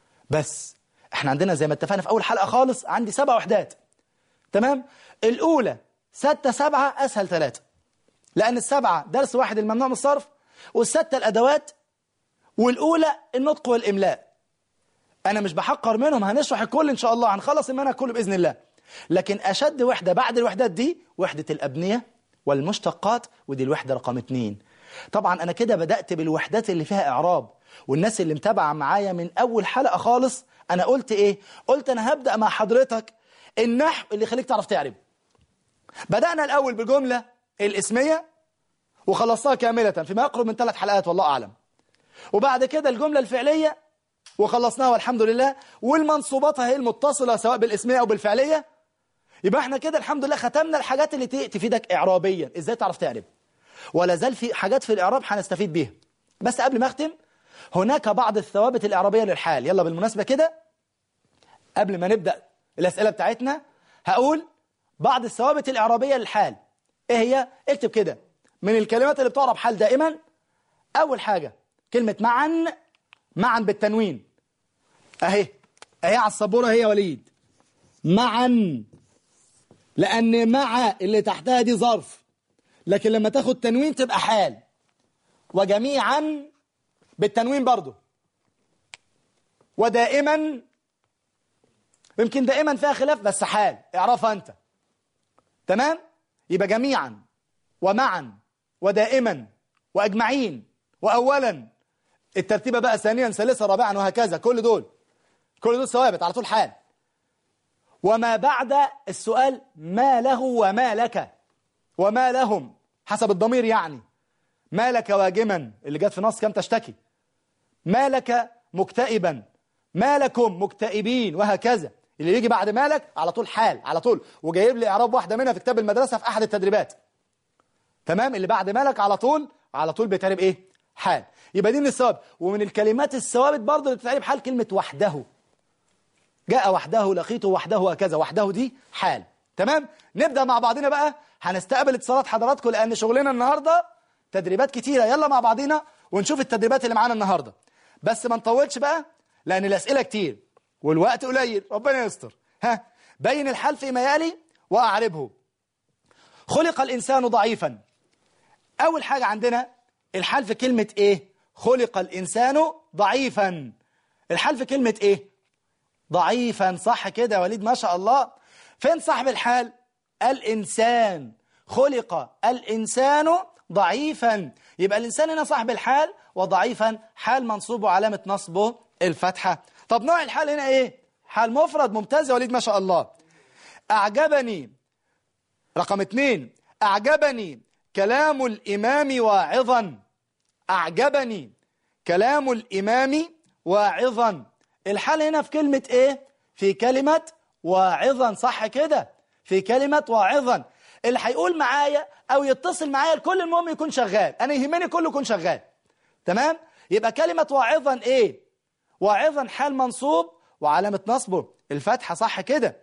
بس احنا عندنا زي ما اتفقنا في أول حلقة خالص عندي سبع وحدات تمام الأولى ستة سبعة أسهل ثلاثة لأن السبعة درس واحد الممنوع من الصرف والستة الأدوات والأولى النطق والإملاء أنا مش بحقر منهم هنشرح الكل إن شاء الله هنخلص المنهج كله بإذن الله لكن أشد وحدة بعد الوحدات دي وحدة الأبنية والمشتقات ودي الوحدة رقم اتنين طبعا أنا كده بدأت بالوحدات اللي فيها إعراب والناس اللي متابعة معايا من أول حلقة خالص أنا قلت إيه؟ قلت أنا هبدأ مع حضرتك النحو اللي يخليك تعرف تعرب بدأنا الأول بالجملة الاسمية وخلصتها كاملة فيما يقرب من ثلاث حلقات والله أعلم وبعد كده الجملة الفعلية وخلصناها والحمد لله والمنصوبات هي المتصلة سواء بالاسمية أو بالفعلية يبقى احنا كده الحمد لله ختمنا الحاجات اللي تفيدك إعرابيا ازاي تعرف تعرب ولا زال في حاجات في الإعراب هنستفيد بيها بس قبل ما أختم هناك بعض الثوابت الإعرابية للحال يلا بالمناسبة كده قبل ما نبدأ الأسئلة بتاعتنا هقول بعض الثوابت الإعرابية للحال ايه هي اكتب كده من الكلمات اللي بتعرب حال دائما أول حاجة كلمة معا معا بالتنوين اهي اهي على السبورة هي وليد معا لأن مع اللي تحتها دي ظرف لكن لما تاخد تنوين تبقى حال وجميعا بالتنوين برضو ودائما يمكن دائما فيها خلاف بس حال اعرفها انت تمام يبقى جميعا ومعا ودائما واجمعين واولا الترتيبه بقى ثانيا ثالثا رابعا وهكذا كل دول كل دول ثوابت على طول حال وما بعد السؤال ما له وما لك وما لهم حسب الضمير يعني ما لك واجما اللي جت في نص كم تشتكي ما لك مكتئبا ما لكم مكتئبين وهكذا اللي يجي بعد مالك على طول حال على طول وجايب لي اعراب واحده منها في كتاب المدرسه في احد التدريبات تمام اللي بعد مالك على طول على طول بيتعرب ايه حال يبقى دي من الثوابت ومن الكلمات الثوابت برضه اللي بتتعرب حال كلمه وحده جاء وحده لقيته وحده وكذا وحده دي حال تمام نبدا مع بعضنا بقى هنستقبل اتصالات حضراتكم لان شغلنا النهارده تدريبات كتيره يلا مع بعضنا ونشوف التدريبات اللي معانا النهارده بس ما نطولش بقى لان الاسئله كتير والوقت قليل ربنا يستر ها بين الحال فيما يلي واعربه خلق الانسان ضعيفا اول حاجه عندنا الحال في كلمة ايه خلق الإنسان ضعيفا الحال في كلمة ايه ضعيفا صح كده يا وليد ما شاء الله فين صاحب الحال الإنسان خلق الإنسان ضعيفا يبقى الإنسان هنا صاحب الحال وضعيفا حال منصوب وعلامة نصبه الفتحة طب نوع الحال هنا ايه حال مفرد ممتاز يا وليد ما شاء الله أعجبني رقم اتنين أعجبني كلام الإمام واعظا أعجبني كلام الإمام واعظا الحال هنا في كلمة إيه؟ في كلمة واعظا صح كده في كلمة واعظا اللي هيقول معايا أو يتصل معايا الكل المهم يكون شغال أنا يهمني كله يكون شغال تمام؟ يبقى كلمة واعظا إيه؟ واعظا حال منصوب وعلامة نصبه الفتحة صح كده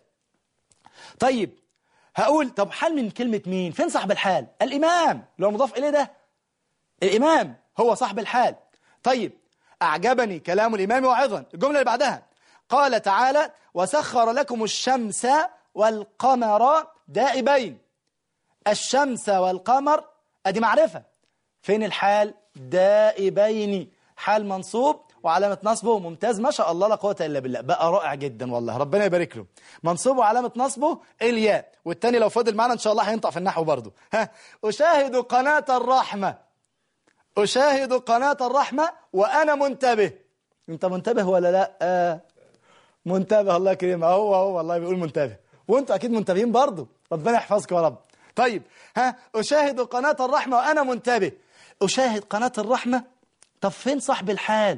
طيب هقول طب حال من كلمة مين فين صاحب الحال الإمام لو مضاف إليه ده الإمام هو صاحب الحال طيب أعجبني كلام الإمام واعظا الجملة اللي بعدها قال تعالى وسخر لكم الشمس والقمر دائبين الشمس والقمر أدي معرفة فين الحال دائبين حال منصوب وعلامة نصبه ممتاز ما شاء الله لا قوة إلا بالله بقى رائع جدا والله ربنا يبارك له منصوب وعلامة نصبه الياء والتاني لو فضل معنا إن شاء الله هينطق في النحو برضه ها أشاهد قناة الرحمة أشاهد قناة الرحمة وأنا منتبه أنت منتبه ولا لا آه. منتبه الله يكرمه هو هو والله بيقول منتبه وانتوا أكيد منتبهين برضه ربنا يحفظكم يا رب طيب ها أشاهد قناة الرحمة وأنا منتبه أشاهد قناة الرحمة طب فين صاحب الحال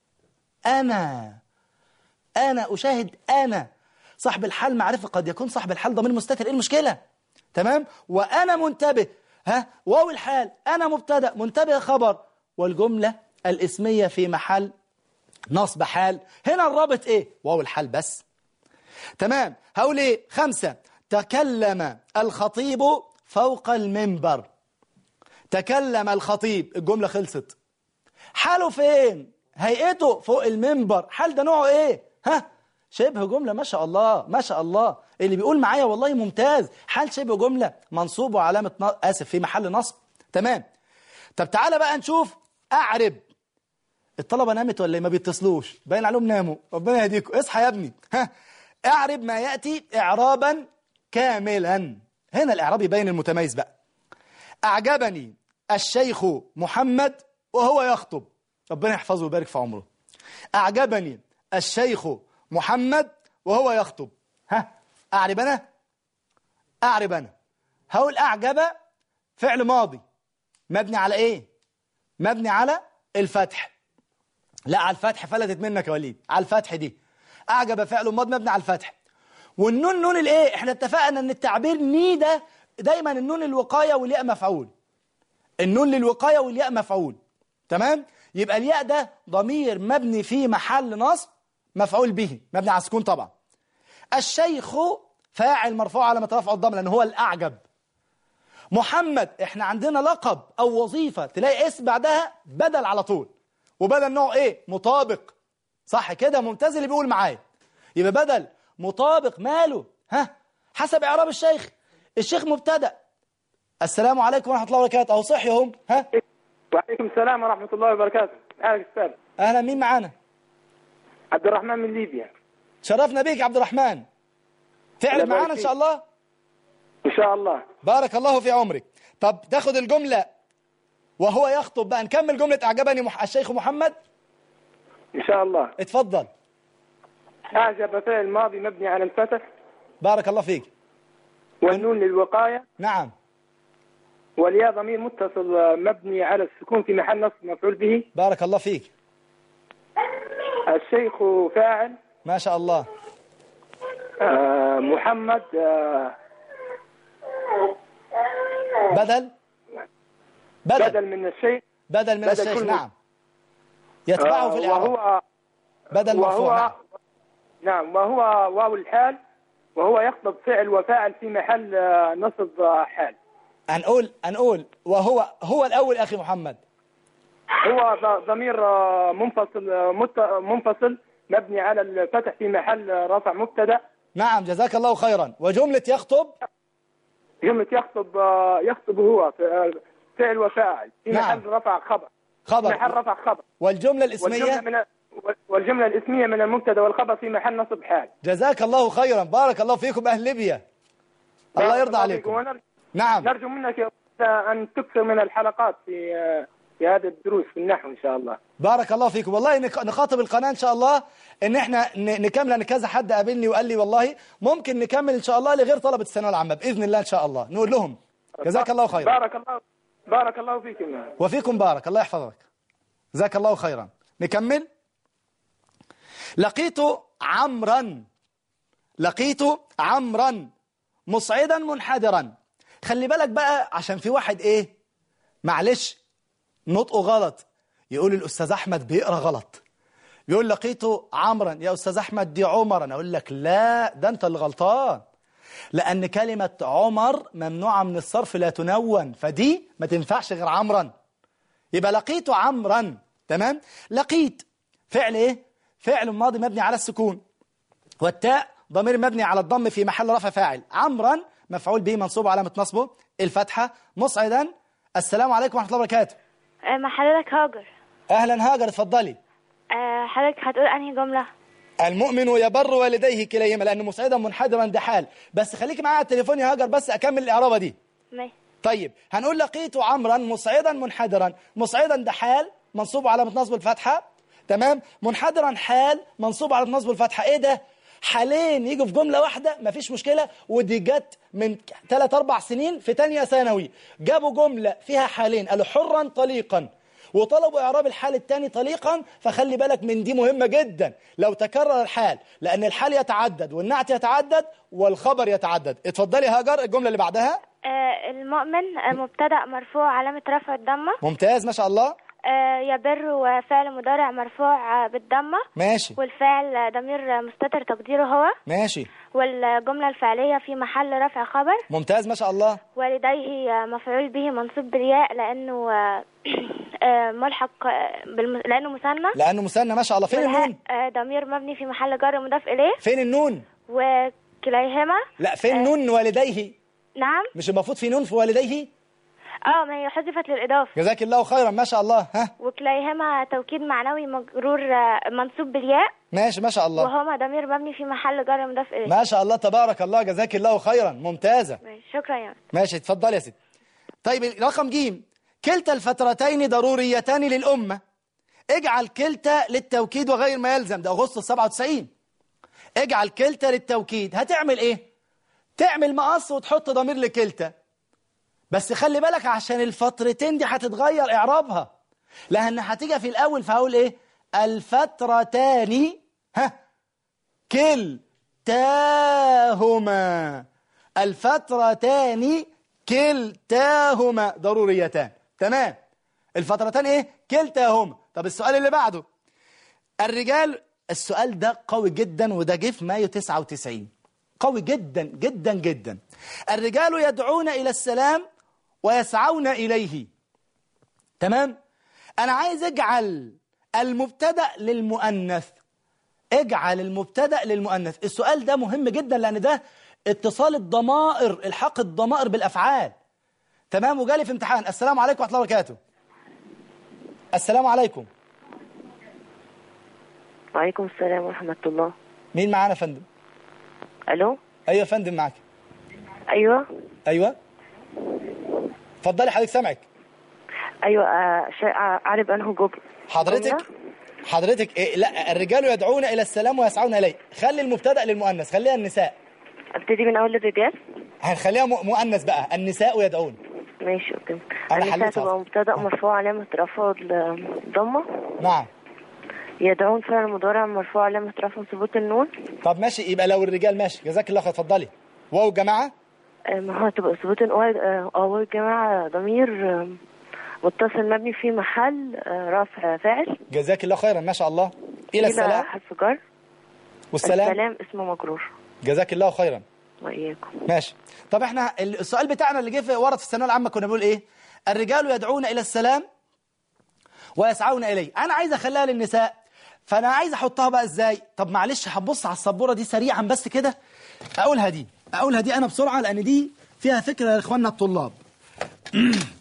أنا أنا أشاهد أنا صاحب الحال معرفة قد يكون صاحب الحال ضمير مستتر إيه المشكلة تمام وأنا منتبه ها واو الحال أنا مبتدأ منتبه خبر والجملة الاسمية في محل نصب حال هنا الرابط إيه واو الحال بس تمام هقول إيه خمسة تكلم الخطيب فوق المنبر تكلم الخطيب الجملة خلصت حاله فين هيئته فوق المنبر حال ده نوعه ايه ها شبه جملة ما شاء الله ما شاء الله اللي بيقول معايا والله ممتاز حال شبه جملة منصوب وعلامة ن... آسف في محل نصب تمام طب تعالى بقى نشوف أعرب الطلبة نامت ولا ما بيتصلوش باين عليهم ناموا ربنا يهديكم اصحى يا ابني ها اعرب ما يأتي إعرابا كاملا هنا الإعراب يبين المتميز بقى أعجبني الشيخ محمد وهو يخطب ربنا يحفظه ويبارك في عمره أعجبني الشيخ محمد وهو يخطب ها أعرب أنا أعرب أنا هقول أعجب فعل ماضي مبني على إيه مبني على الفتح لا على الفتح فلتت منك يا وليد على الفتح دي أعجب فعل ماضي مبني على الفتح والنون نون الايه احنا اتفقنا ان التعبير ني ده دايما النون الوقايه والياء مفعول النون للوقايه والياء مفعول تمام يبقى الياء ده ضمير مبني في محل نصب مفعول به مبني على السكون طبعا الشيخ فاعل مرفوع على مترفع الضم لان هو الاعجب محمد احنا عندنا لقب او وظيفه تلاقي اسم بعدها بدل على طول وبدل نوع ايه مطابق صح كده ممتاز اللي بيقول معايا يبقى بدل مطابق ماله ها حسب اعراب الشيخ الشيخ مبتدا السلام عليكم ورحمه الله وبركاته اهو صحي هم ها وعليكم السلام ورحمة الله وبركاته أهلا أستاذ اهلا مين معانا عبد الرحمن من ليبيا شرفنا بيك يا عبد الرحمن تعرف الله يبارك معانا ان فيك. شاء الله إن شاء الله بارك الله في عمرك طب تاخد الجمله وهو يخطب بقى نكمل جمله اعجبني مح... الشيخ محمد إن شاء الله اتفضل أعجب فعل ماضي مبني على الفتح بارك الله فيك والنون للوقاية نعم والياء ضمير متصل آه، مبني على السكون في محل نصب مفعول به بارك الله فيك الشيخ فاعل ما شاء الله آه، محمد آه، بدل بدل بدل من الشيخ بدل من بدل الشيخ كل- نعم يتبعه آه، في الاعراب وهو بدل مرفوع وهو نعم نعم وهو واو الحال وهو يخطب فعل وفاعل في محل آه، نصب آه، حال هنقول هنقول وهو هو الاول اخي محمد هو ض- ضمير آه، منفصل آه، مت- منفصل مبني على الفتح في محل آه، رفع مبتدا نعم جزاك الله خيرا وجمله يخطب جملة يخطب آه، يخطب هو ف- آه، فعل وفاعل في نعم. محل رفع خبر في محل خبر رفع خبر والجملة والجملة الاسمية من والجملة الاسمية من المبتدا والخبر في محل نصب حال جزاك الله خيرا بارك الله فيكم أهل ليبيا الله يرضى عليكم ونرجو نعم نرجو منك يا أستاذ أن تكثر من الحلقات في في هذه الدروس في النحو إن شاء الله بارك الله فيكم والله نك- نخاطب القناة إن شاء الله إن إحنا ن- نكمل أنا كذا حد قابلني وقال لي والله ممكن نكمل إن شاء الله لغير طلبة الثانوية العامة بإذن الله إن شاء الله نقول لهم جزاك الله خيرا بارك الله بارك الله فيكم وفيكم بارك الله يحفظك جزاك الله خيرا نكمل لقيت عمرا لقيت عمرا مصعدا منحدرا خلي بالك بقى عشان في واحد ايه معلش نطقه غلط يقول الأستاذ أحمد بيقرأ غلط يقول لقيت عمرا يا أستاذ أحمد دي عمر أنا أقول لك لا ده أنت اللي غلطان لأن كلمة عمر ممنوعة من الصرف لا تنون فدي ما تنفعش غير عمرا يبقى لقيت عمرا تمام لقيت فعل ايه فعل ماضي مبني على السكون والتاء ضمير مبني على الضم في محل رفع فاعل عمرا مفعول به منصوب علامة نصبه الفتحة مصعدا السلام عليكم ورحمة الله وبركاته آه، مع حضرتك هاجر أهلا هاجر اتفضلي آه، حضرتك هتقول انهي جملة المؤمن يبر والديه كليهما لأنه مسعدا منحدرا ده حال بس خليك معايا على التليفون يا هاجر بس أكمل الإعرابة دي ماشي طيب هنقول لقيت عمرا مصعدا منحدرا مصعدا ده حال منصوب على نصب الفتحة تمام منحدرا حال منصوب على نصب الفتحة ايه ده حالين يجوا في جملة واحدة مفيش مشكلة ودي جت من 3 4 سنين في تانية ثانوي جابوا جملة فيها حالين قالوا حرا طليقا وطلبوا إعراب الحال الثاني طليقا فخلي بالك من دي مهمة جدا لو تكرر الحال لأن الحال يتعدد والنعت يتعدد والخبر يتعدد اتفضلي هاجر الجملة اللي بعدها آه، المؤمن آه، مبتدأ مرفوع علامة رفع الضمة ممتاز ما شاء الله آه، يبر وفعل مضارع مرفوع آه، بالضمة ماشي والفعل آه، ضمير آه، مستتر تقديره هو ماشي والجملة الفعلية في محل رفع خبر ممتاز ما شاء الله والديه آه، مفعول به منصوب بالياء لأنه آه، آه، ملحق آه، بالم... لأنه مثنى لأنه مثنى ما شاء الله فين والهاء النون آه، ضمير مبني في محل جر مضاف إليه فين النون وكليهما لا فين نون والديه نعم مش المفروض في نون في والديه اه ما هي حذفت للإضافة جزاك الله خيرا ما شاء الله ها وكليهما توكيد معنوي مجرور آه، منصوب بالياء ماشي ما شاء الله وهما ضمير مبني في محل جر مضاف إليه ما شاء الله تبارك الله جزاك الله خيرا ممتازة ماشي، شكرا يا ماشي اتفضل يا ست طيب رقم جيم كلتا الفترتين ضروريتان للأمة اجعل كلتا للتوكيد وغير ما يلزم ده أغسطس 97 اجعل كلتا للتوكيد هتعمل ايه تعمل مقص وتحط ضمير لكلتا بس خلي بالك عشان الفترتين دي هتتغير اعرابها لان هتيجي في الاول فهقول ايه الفترتان ها كلتاهما الفترتان كلتاهما ضروريتان تمام الفترتان ايه كلتاهما طب السؤال اللي بعده الرجال السؤال ده قوي جدا وده جه في مايو 99 قوي جدا جدا جدا الرجال يدعون إلى السلام ويسعون إليه تمام أنا عايز اجعل المبتدأ للمؤنث اجعل المبتدأ للمؤنث السؤال ده مهم جدا لأن ده اتصال الضمائر الحق الضمائر بالأفعال تمام وجالي في امتحان السلام عليكم ورحمة الله وبركاته السلام عليكم وعليكم السلام ورحمة الله مين معانا يا فندم ألو ايوه يا فندم معاك أيوة ايوه اتفضلي حضرتك سامعك أيوة آه، شيء أعرف أنه جبر حضرتك جملة؟ حضرتك إيه لا الرجال يدعون الى السلام ويسعون اليه خلي المبتدا للمؤنث خليها النساء أبتدي من أول الرجال هنخليها م- مؤنث بقى النساء يدعون ماشي أوكي أنا النساء حليتها. تبقى مبتدأ مرفوع علامة رفعه الضمة نعم يدعون فعل مضارع مرفوع علامة رفعه ثبوت النون طب ماشي يبقى لو الرجال ماشي جزاك الله خير اتفضلي واو جماعه آه، ما هو تبقى ثبوت النون اه آه، جماعة ضمير آه، متصل مبني في محل آه، رفع فاعل جزاك الله خيرا ما شاء الله الى السلام حرف جر والسلام السلام اسم مجرور جزاك الله خيرا وإياكم ماشي طب احنا السؤال بتاعنا اللي جه في ورد في الثانويه العامه كنا بنقول ايه الرجال يدعون الى السلام ويسعون اليه انا عايز اخليها للنساء فانا عايز احطها بقى ازاي طب معلش هبص على السبوره دي سريعا بس كده اقولها دي اقولها دي انا بسرعه لان دي فيها فكره لاخواننا الطلاب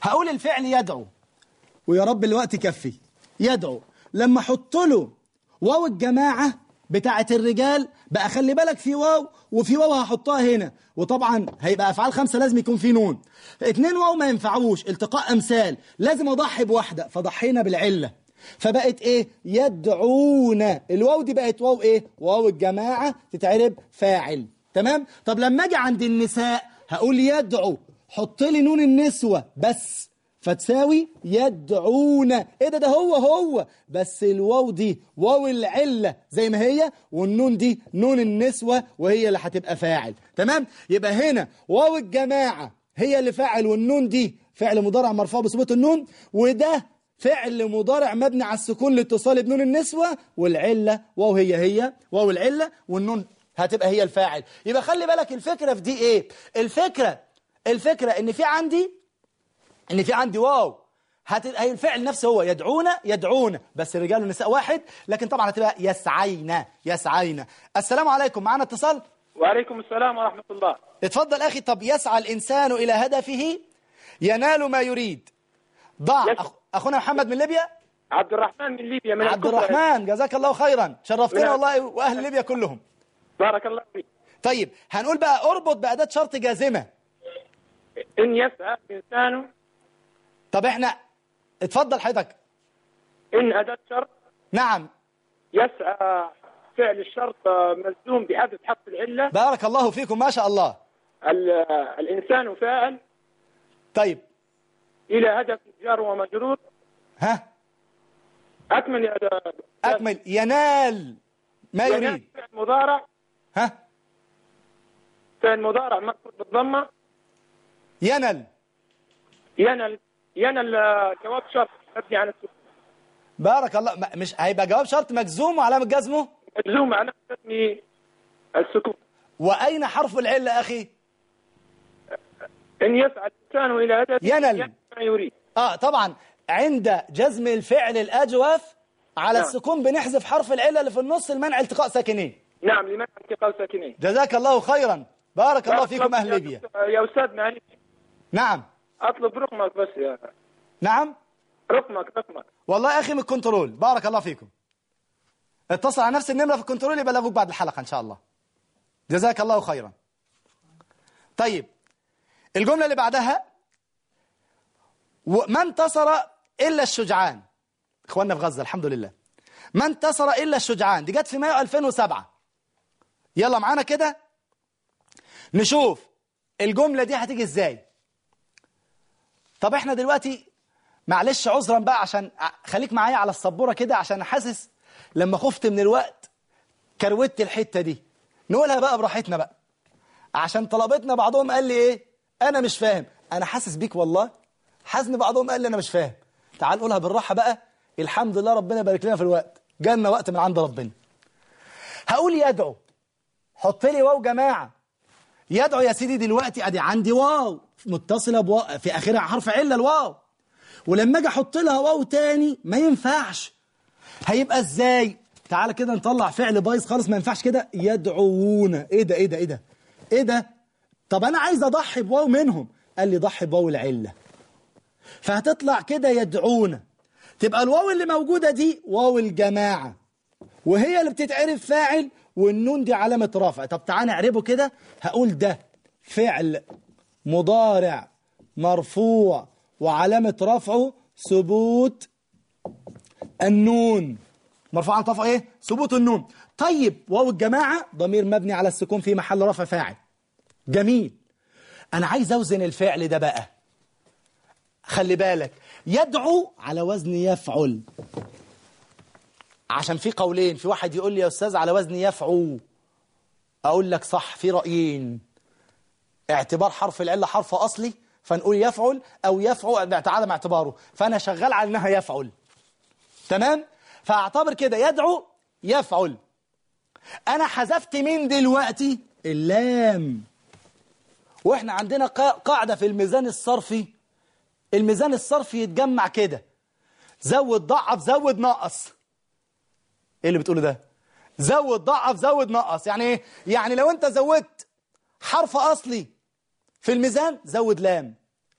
هقول الفعل يدعو ويا رب الوقت يكفي يدعو لما احط له واو الجماعة بتاعة الرجال بقى خلي بالك في واو وفي واو هحطها هنا وطبعا هيبقى افعال خمسة لازم يكون في نون اتنين واو ما ينفعوش التقاء امثال لازم اضحي بواحدة فضحينا بالعلة فبقت ايه يدعون الواو دي بقت واو ايه واو الجماعة تتعرب فاعل تمام طب لما اجي عند النساء هقول يدعو حط لي نون النسوة بس فتساوي يدعون ايه ده ده هو هو بس الواو دي واو العلة زي ما هي والنون دي نون النسوة وهي اللي هتبقى فاعل تمام يبقى هنا واو الجماعة هي اللي فاعل والنون دي فعل مضارع مرفوع بثبوت النون وده فعل مضارع مبني على السكون لاتصال بنون النسوة والعلة واو هي هي واو العلة والنون هتبقى هي الفاعل يبقى خلي بالك الفكرة في دي ايه الفكرة الفكرة ان في عندي ان في عندي واو هتبقى هي الفعل نفسه هو يدعون يدعون بس الرجال والنساء واحد لكن طبعا هتبقى يسعين يسعين السلام عليكم معنا اتصال وعليكم السلام ورحمة الله اتفضل اخي طب يسعى الانسان الى هدفه ينال ما يريد ضع يس- أخ... اخونا محمد من ليبيا عبد الرحمن من ليبيا من عبد الكفر. الرحمن جزاك الله خيرا شرفتنا نعم. والله واهل ليبيا كلهم بارك الله فيك طيب هنقول بقى اربط بأداة شرط جازمة إن يسعى الإنسان طب احنا اتفضل حضرتك إن أداة شرط نعم يسعى فعل الشرط ملزوم بحذف حرف العلة بارك الله فيكم ما شاء الله ال- الإنسان فاعل طيب إلى هدف جار ومجرور ها أكمل يا أداة اكمل ينال ما يريد فعل مضارع ها فعل مضارع مكتوب بالضمة ينل ينل ينل آه، جواب شرط مبني على السكون بارك الله ما- مش هيبقى جواب شرط مجزوم وعلامة جزمه مجزوم على اسم السكون واين حرف العلة اخي إن يسعى الإنسان إلى هدف ينل. ما يريد اه طبعا عند جزم الفعل الاجوف على نعم. السكون بنحذف حرف العلة اللي في النص المنع التقاء ساكنين نعم لمنع انتقال ساكنين جزاك الله خيرا بارك الله بارك فيكم اهل يا ليبيا دكتور- يا أستاذ معلش نعم أطلب رقمك بس يا نعم رقمك رقمك والله يا اخي من الكنترول بارك الله فيكم اتصل على نفس النمرة في الكنترول يبقى لابوك بعد الحلقة ان شاء الله جزاك الله خيرا طيب الجملة اللي بعدها وما انتصر إلا الشجعان اخواننا في غزة الحمد لله ما انتصر إلا الشجعان دي جت في مايو 2007 يلا معانا كده نشوف الجملة دي هتيجي ازاي طب احنا دلوقتي معلش عذرا بقى عشان ع- خليك معايا على السبورة كده عشان حاسس لما خفت من الوقت كروت الحتة دي نقولها بقى براحتنا بقى عشان طلبتنا بعضهم قال لي ايه انا مش فاهم انا حاسس بيك والله حزن بعضهم قال لي انا مش فاهم تعال نقولها بالراحة بقى الحمد لله ربنا يبارك لنا في الوقت جالنا وقت من عند ربنا هقول يدعو حط لي واو جماعة يدعو يا سيدي دلوقتي ادي عندي واو متصلة بواو في اخرها حرف علة الواو ولما اجي احط لها واو تاني ما ينفعش هيبقى ازاي تعالى كده نطلع فعل بايظ خالص ما ينفعش كده يدعوون ايه ده ايه ده ايه ده ايه ده طب انا عايز اضحي بواو منهم قال لي ضحي بواو العله فهتطلع كده يدعون تبقى الواو اللي موجوده دي واو الجماعه وهي اللي بتتعرف فاعل والنون دي علامه رفع طب تعالى نعربه كده هقول ده فعل مضارع مرفوع وعلامه رفعه ثبوت النون مرفوع عن رفع ايه ثبوت النون طيب واو الجماعه ضمير مبني على السكون في محل رفع فاعل جميل انا عايز اوزن الفعل ده بقى خلي بالك يدعو على وزن يفعل عشان في قولين في واحد يقول لي يا استاذ على وزن يفعو اقول لك صح في رايين اعتبار حرف العله حرف اصلي فنقول يفعل او يفعو عدم اعتباره فانا شغال على انها يفعل تمام فاعتبر كده يدعو يفعل انا حذفت مين دلوقتي اللام واحنا عندنا قا- قاعدة في الميزان الصرفي الميزان الصرفي يتجمع كده زود ضعف زود نقص ايه اللي بتقوله ده زود ضعف زود نقص يعني ايه يعني لو انت زودت حرف اصلي في الميزان زود لام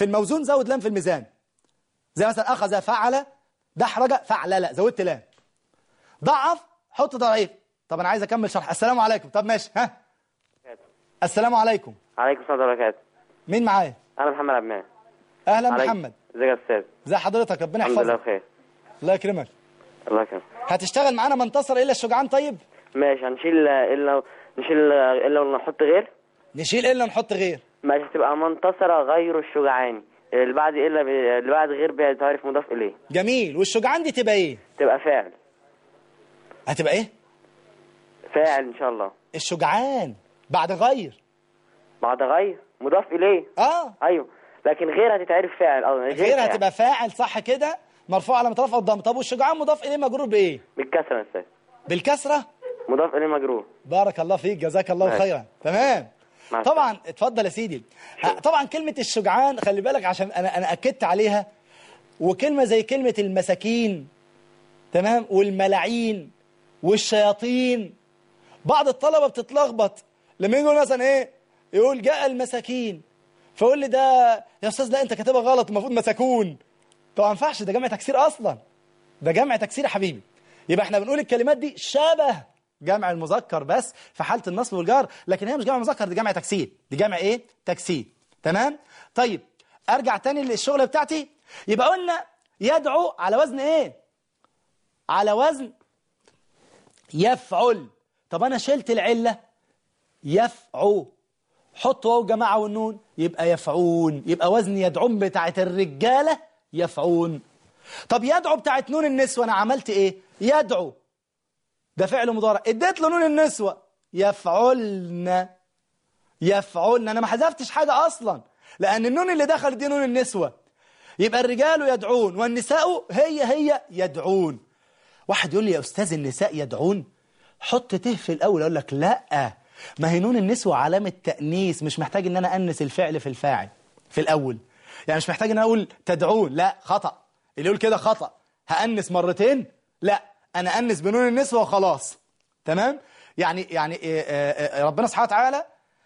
في الموزون زود لام في الميزان زي مثلا اخذ فعل دحرج فعلل زودت لام ضعف حط ضعيف طب انا عايز اكمل شرح السلام عليكم طب ماشي ها السلام عليكم عليكم السلام ورحمة الله وبركاته مين معايا أنا محمد عبمان اهلا عليك. محمد ازيك يا أستاذ ازي حضرتك ربنا الحمد لله يحفظك بخير الله يكرمك الله يكرمك هتشتغل معانا ما انتصر الا الشجعان طيب ماشي هنشيل إلا نشيل إلا ونحط غير نشيل الا نحط غير ماشي هتبقى منتصرة غير الشجعان اللي بعد إلا ب... اللي بعد غير بتعرف مضاف إليه جميل والشجعان دي تبقى ايه تبقى فاعل هتبقى ايه فاعل إن شاء الله الشجعان بعد غير بعد غير مضاف إليه اه أيوه لكن غير هتتعرف فاعل أو غير هتبقى فاعل صح كده مرفوع على مترفع الضم طب والشجعان مضاف اليه مجرور بايه بالكسرة يا أستاذ بالكسره مضاف إليه مجرور بارك الله فيك جزاك الله ماشي. خيرا تمام مع طبعا اتفضل يا سيدي ه- طبعا كلمة الشجعان خلي بالك عشان انا انا اكدت عليها وكلمة زي كلمة المساكين تمام والملاعين والشياطين بعض الطلبة بتتلخبط لما يجوا مثلا ايه يقول جاء المساكين فيقول لي ده يا استاذ لا انت كاتبها غلط المفروض مساكون طبعا ما ينفعش ده جمع تكسير اصلا ده جمع تكسير يا حبيبي يبقى احنا بنقول الكلمات دي شبه جمع المذكر بس في حالة النصب والجر لكن هي مش جمع مذكر دي جمع تكسير دي جمع ايه تكسير تمام طيب ارجع تاني للشغل بتاعتي يبقى قلنا يدعو على وزن ايه على وزن يفعل طب انا شلت العلة يفعو حط واو جماعة والنون يبقى يفعون يبقى وزن يدعون بتاعت الرجالة يفعون طب يدعو بتاعت نون النسوة انا عملت ايه يدعو ده فعل مضارع اديت له نون النسوة يفعلن يفعلن انا ما حذفتش حاجة اصلا لان النون اللي دخلت دي نون النسوة يبقى الرجال يدعون والنساء هي هي يدعون واحد يقول لي يا استاذ النساء يدعون حط ته في الاول اقول لك لا ما هي نون النسوة علامة تأنيس مش محتاج ان انا انس الفعل في الفاعل في الاول يعني مش محتاج ان انا اقول تدعون لا خطأ اللي يقول كده خطأ هأنس مرتين لا انا انس بنون النسوة وخلاص تمام يعني يعني إيه، آه، آه، ربنا سبحانه وتعالى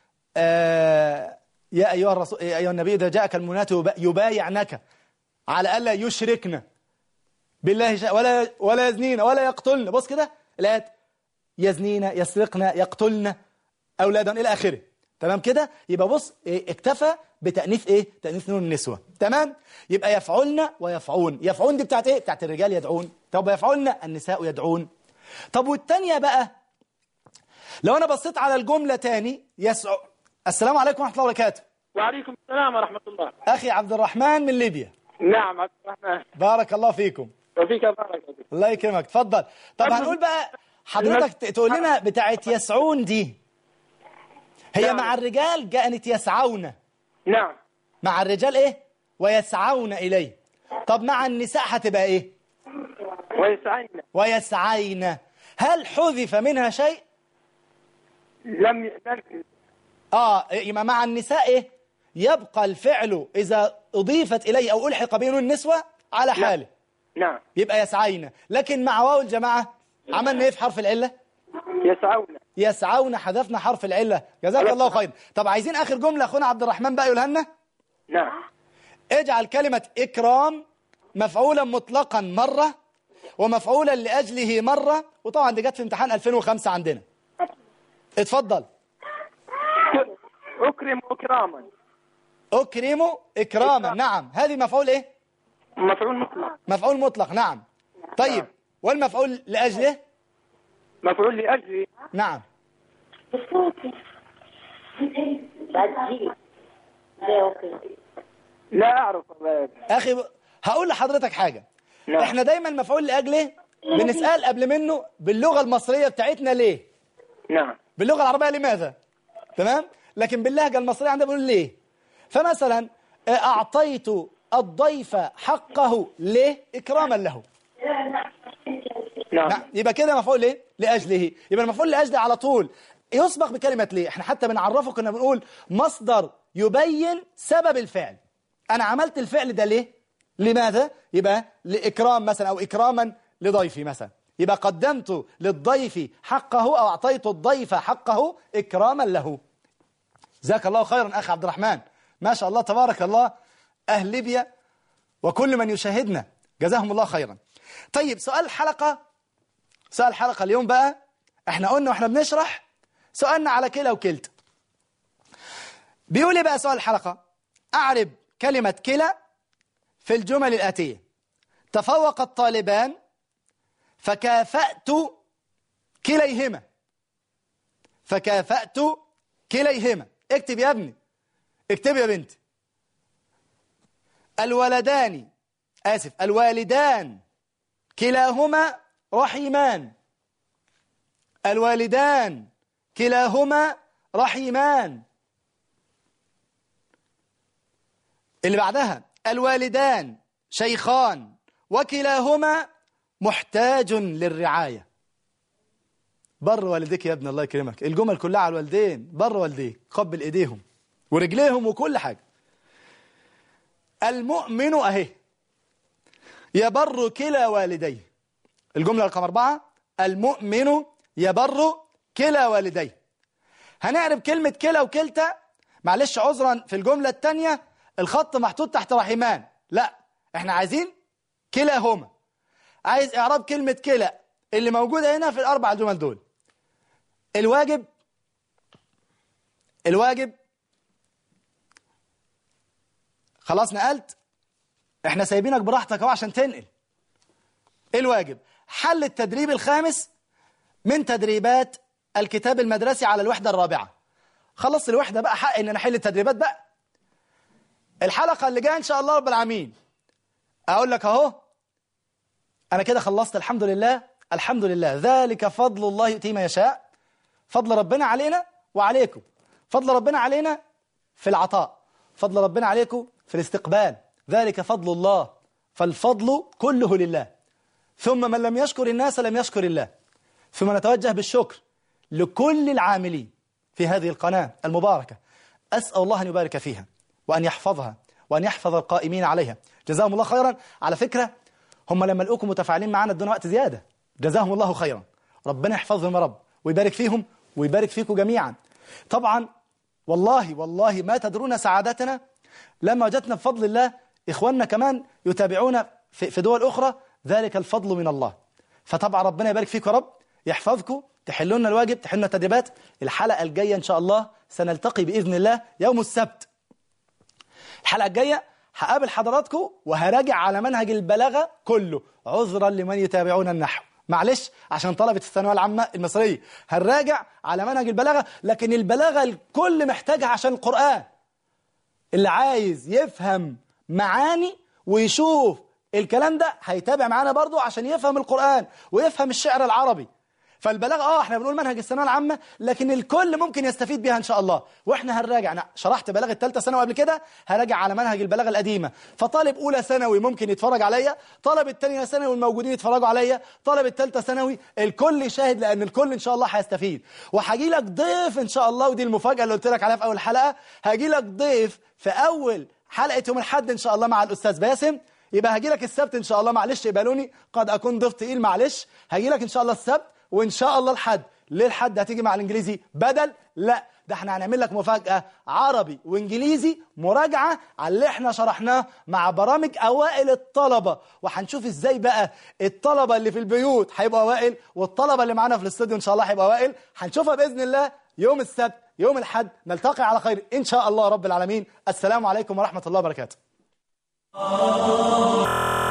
آه، يا ايها الرسول يا ايها النبي اذا جاءك المنات يبايعنك على الا يشركن بالله شيء ولا ولا يزنين ولا يقتلن بص كده الايات يزنين يسرقن يقتلن اولادا الى اخره تمام كده يبقى بص إيه، اكتفى بتانيث ايه تانيث نون النسوه تمام يبقى يفعلن ويفعون يفعون دي بتاعت ايه بتاعت الرجال يدعون طب يفعلن النساء يدعون طب والتانية بقى لو انا بصيت على الجمله تاني يسع السلام عليكم ورحمه الله وبركاته وعليكم السلام ورحمة الله اخي عبد الرحمن من ليبيا نعم عبد الرحمن بارك الله فيكم وفيك بارك الله الله يكرمك اتفضل طب هنقول بقى حضرتك ت- تقول لنا بتاعت يسعون دي هي نعم. مع الرجال كانت يسعون نعم مع الرجال ايه ويسعون اليه طب مع النساء هتبقى ايه ويسعينا ويسعين هل حذف منها شيء لم لم- اه يبقى مع النساء ايه يبقى الفعل اذا اضيفت اليه او الحق به نون النسوه على حاله نعم يبقى يسعين لكن مع واو الجماعه عملنا ايه في حرف العله يسعون يسعون حذفنا حرف العله جزاك الله خير طب عايزين اخر جمله اخونا عبد الرحمن بقى يقولها لنا نعم اجعل كلمه اكرام مفعولا مطلقا مره ومفعولا لاجله مره وطبعا دي جت في امتحان 2005 عندنا اتفضل أكرم إكراما اكرم اكراما نعم هذه مفعول ايه مفعول مطلق مفعول مطلق نعم طيب والمفعول لاجله مفعول لأجل نعم لا أعرف والله. اخي ب- هقول لحضرتك حاجه نعم. احنا دايما مفعول لاجله بنسال قبل منه باللغه المصريه بتاعتنا ليه نعم باللغه العربيه لماذا تمام لكن باللهجه المصريه عندنا بنقول ليه فمثلا آه، اعطيت الضيف حقه ليه اكراما له نعم نعم يبقى كده مفعول ايه لاجله يبقى المفعول لاجله على طول يسبق بكلمه ليه احنا حتى بنعرفه كنا بنقول مصدر يبين سبب الفعل انا عملت الفعل ده ليه لماذا يبقى لاكرام مثلا او اكراما لضيفي مثلا يبقى قدمت للضيف حقه او اعطيت الضيف حقه اكراما له جزاك الله خيرا اخي عبد الرحمن ما شاء الله تبارك الله أهل ليبيا وكل من يشاهدنا جزاهم الله خيرا طيب سؤال الحلقة سؤال الحلقة اليوم بقى احنا قلنا واحنا بنشرح سؤالنا على كلا وكلتا بيقول ايه بقى سؤال الحلقة أعرب كلمة كلا في الجمل الآتية تفوق الطالبان فكافأت كليهما فكافأت كليهما اكتب يا ابني اكتب يا بنتي الولدان آسف الوالدان كلاهما رحيمان الوالدان كلاهما رحيمان اللي بعدها الوالدان شيخان وكلاهما محتاج للرعاية بر والديك يا ابن الله يكرمك الجمل كلها على الوالدين بر والديك قبل ايديهم ورجليهم وكل حاجة المؤمن اهي يبر كلا والديه الجملة رقم أربعة المؤمن يبر كلا والديه هنعرف كلمة كلا وكلتا معلش عذرا في الجملة الثانية الخط محطوط تحت رحمان لا احنا عايزين كلاهما عايز اعراب كلمة كلا اللي موجودة هنا في الأربع جمل دول الواجب الواجب خلاص نقلت احنا سايبينك براحتك اهو عشان تنقل الواجب حل التدريب الخامس من تدريبات الكتاب المدرسي على الوحدة الرابعة خلص الوحدة بقى حق ان انا احل التدريبات بقى الحلقة اللي جايه ان شاء الله رب العالمين اقول لك اهو انا كده خلصت الحمد لله الحمد لله ذلك فضل الله يؤتيه ما يشاء فضل ربنا علينا وعليكم فضل ربنا علينا في العطاء فضل ربنا عليكم في الاستقبال ذلك فضل الله فالفضل كله لله ثم من لم يشكر الناس لم يشكر الله ثم نتوجه بالشكر لكل العاملين في هذه القناة المباركة أسأل الله أن يبارك فيها وأن يحفظها وأن يحفظ القائمين عليها جزاهم الله خيرا على فكرة هم لما لقوكم متفاعلين معنا ادونا وقت زيادة جزاهم الله خيرا ربنا يحفظهم يا رب ويبارك فيهم ويبارك فيكم جميعا طبعا والله والله ما تدرون سعادتنا لما وجدنا بفضل الله إخواننا كمان يتابعون في في دول أخرى ذلك الفضل من الله فطبعا ربنا يبارك فيكم يا رب يحفظكم تحلوا لنا الواجب تحلوا لنا التدريبات الحلقة الجاية إن شاء الله سنلتقي بإذن الله يوم السبت الحلقة الجاية هقابل حضراتكم وهراجع على منهج البلاغة كله عذرا لمن يتابعون النحو معلش عشان طلبة الثانوية العامة المصرية هنراجع على منهج البلاغة لكن البلاغة الكل محتاجها عشان القرآن اللي عايز يفهم معاني ويشوف الكلام ده هيتابع معانا برضو عشان يفهم القرآن ويفهم الشعر العربي فالبلاغة اه احنا بنقول منهج الثانويه العامة لكن الكل ممكن يستفيد بيها ان شاء الله واحنا هنراجع انا شرحت بلاغة ثالثه ثانوي قبل كده هراجع على منهج البلاغة القديمة فطالب اولى ثانوي ممكن يتفرج عليا طالب الثانيه ثانوي الموجودين يتفرجوا عليا طالب الثالثه ثانوي الكل يشاهد لان الكل ان شاء الله هيستفيد وهجي لك ضيف ان شاء الله ودي المفاجأة اللي قلت لك عليها في اول حلقة هجي لك ضيف في اول حلقة يوم الاحد ان شاء الله مع الاستاذ باسم يبقى هجي لك السبت ان شاء الله معلش يقبلوني قد اكون ضيف تقيل معلش هجي لك ان شاء الله السبت وان شاء الله الحد ليه الحد هتيجي مع الانجليزي بدل لا ده احنا هنعمل لك مفاجأة عربي وانجليزي مراجعة على اللي احنا شرحناه مع برامج اوائل الطلبة وهنشوف ازاي بقى الطلبة اللي في البيوت هيبقوا اوائل والطلبة اللي معانا في الاستوديو ان شاء الله هيبقوا اوائل هنشوفها باذن الله يوم السبت يوم الحد نلتقي على خير ان شاء الله رب العالمين السلام عليكم ورحمة الله وبركاته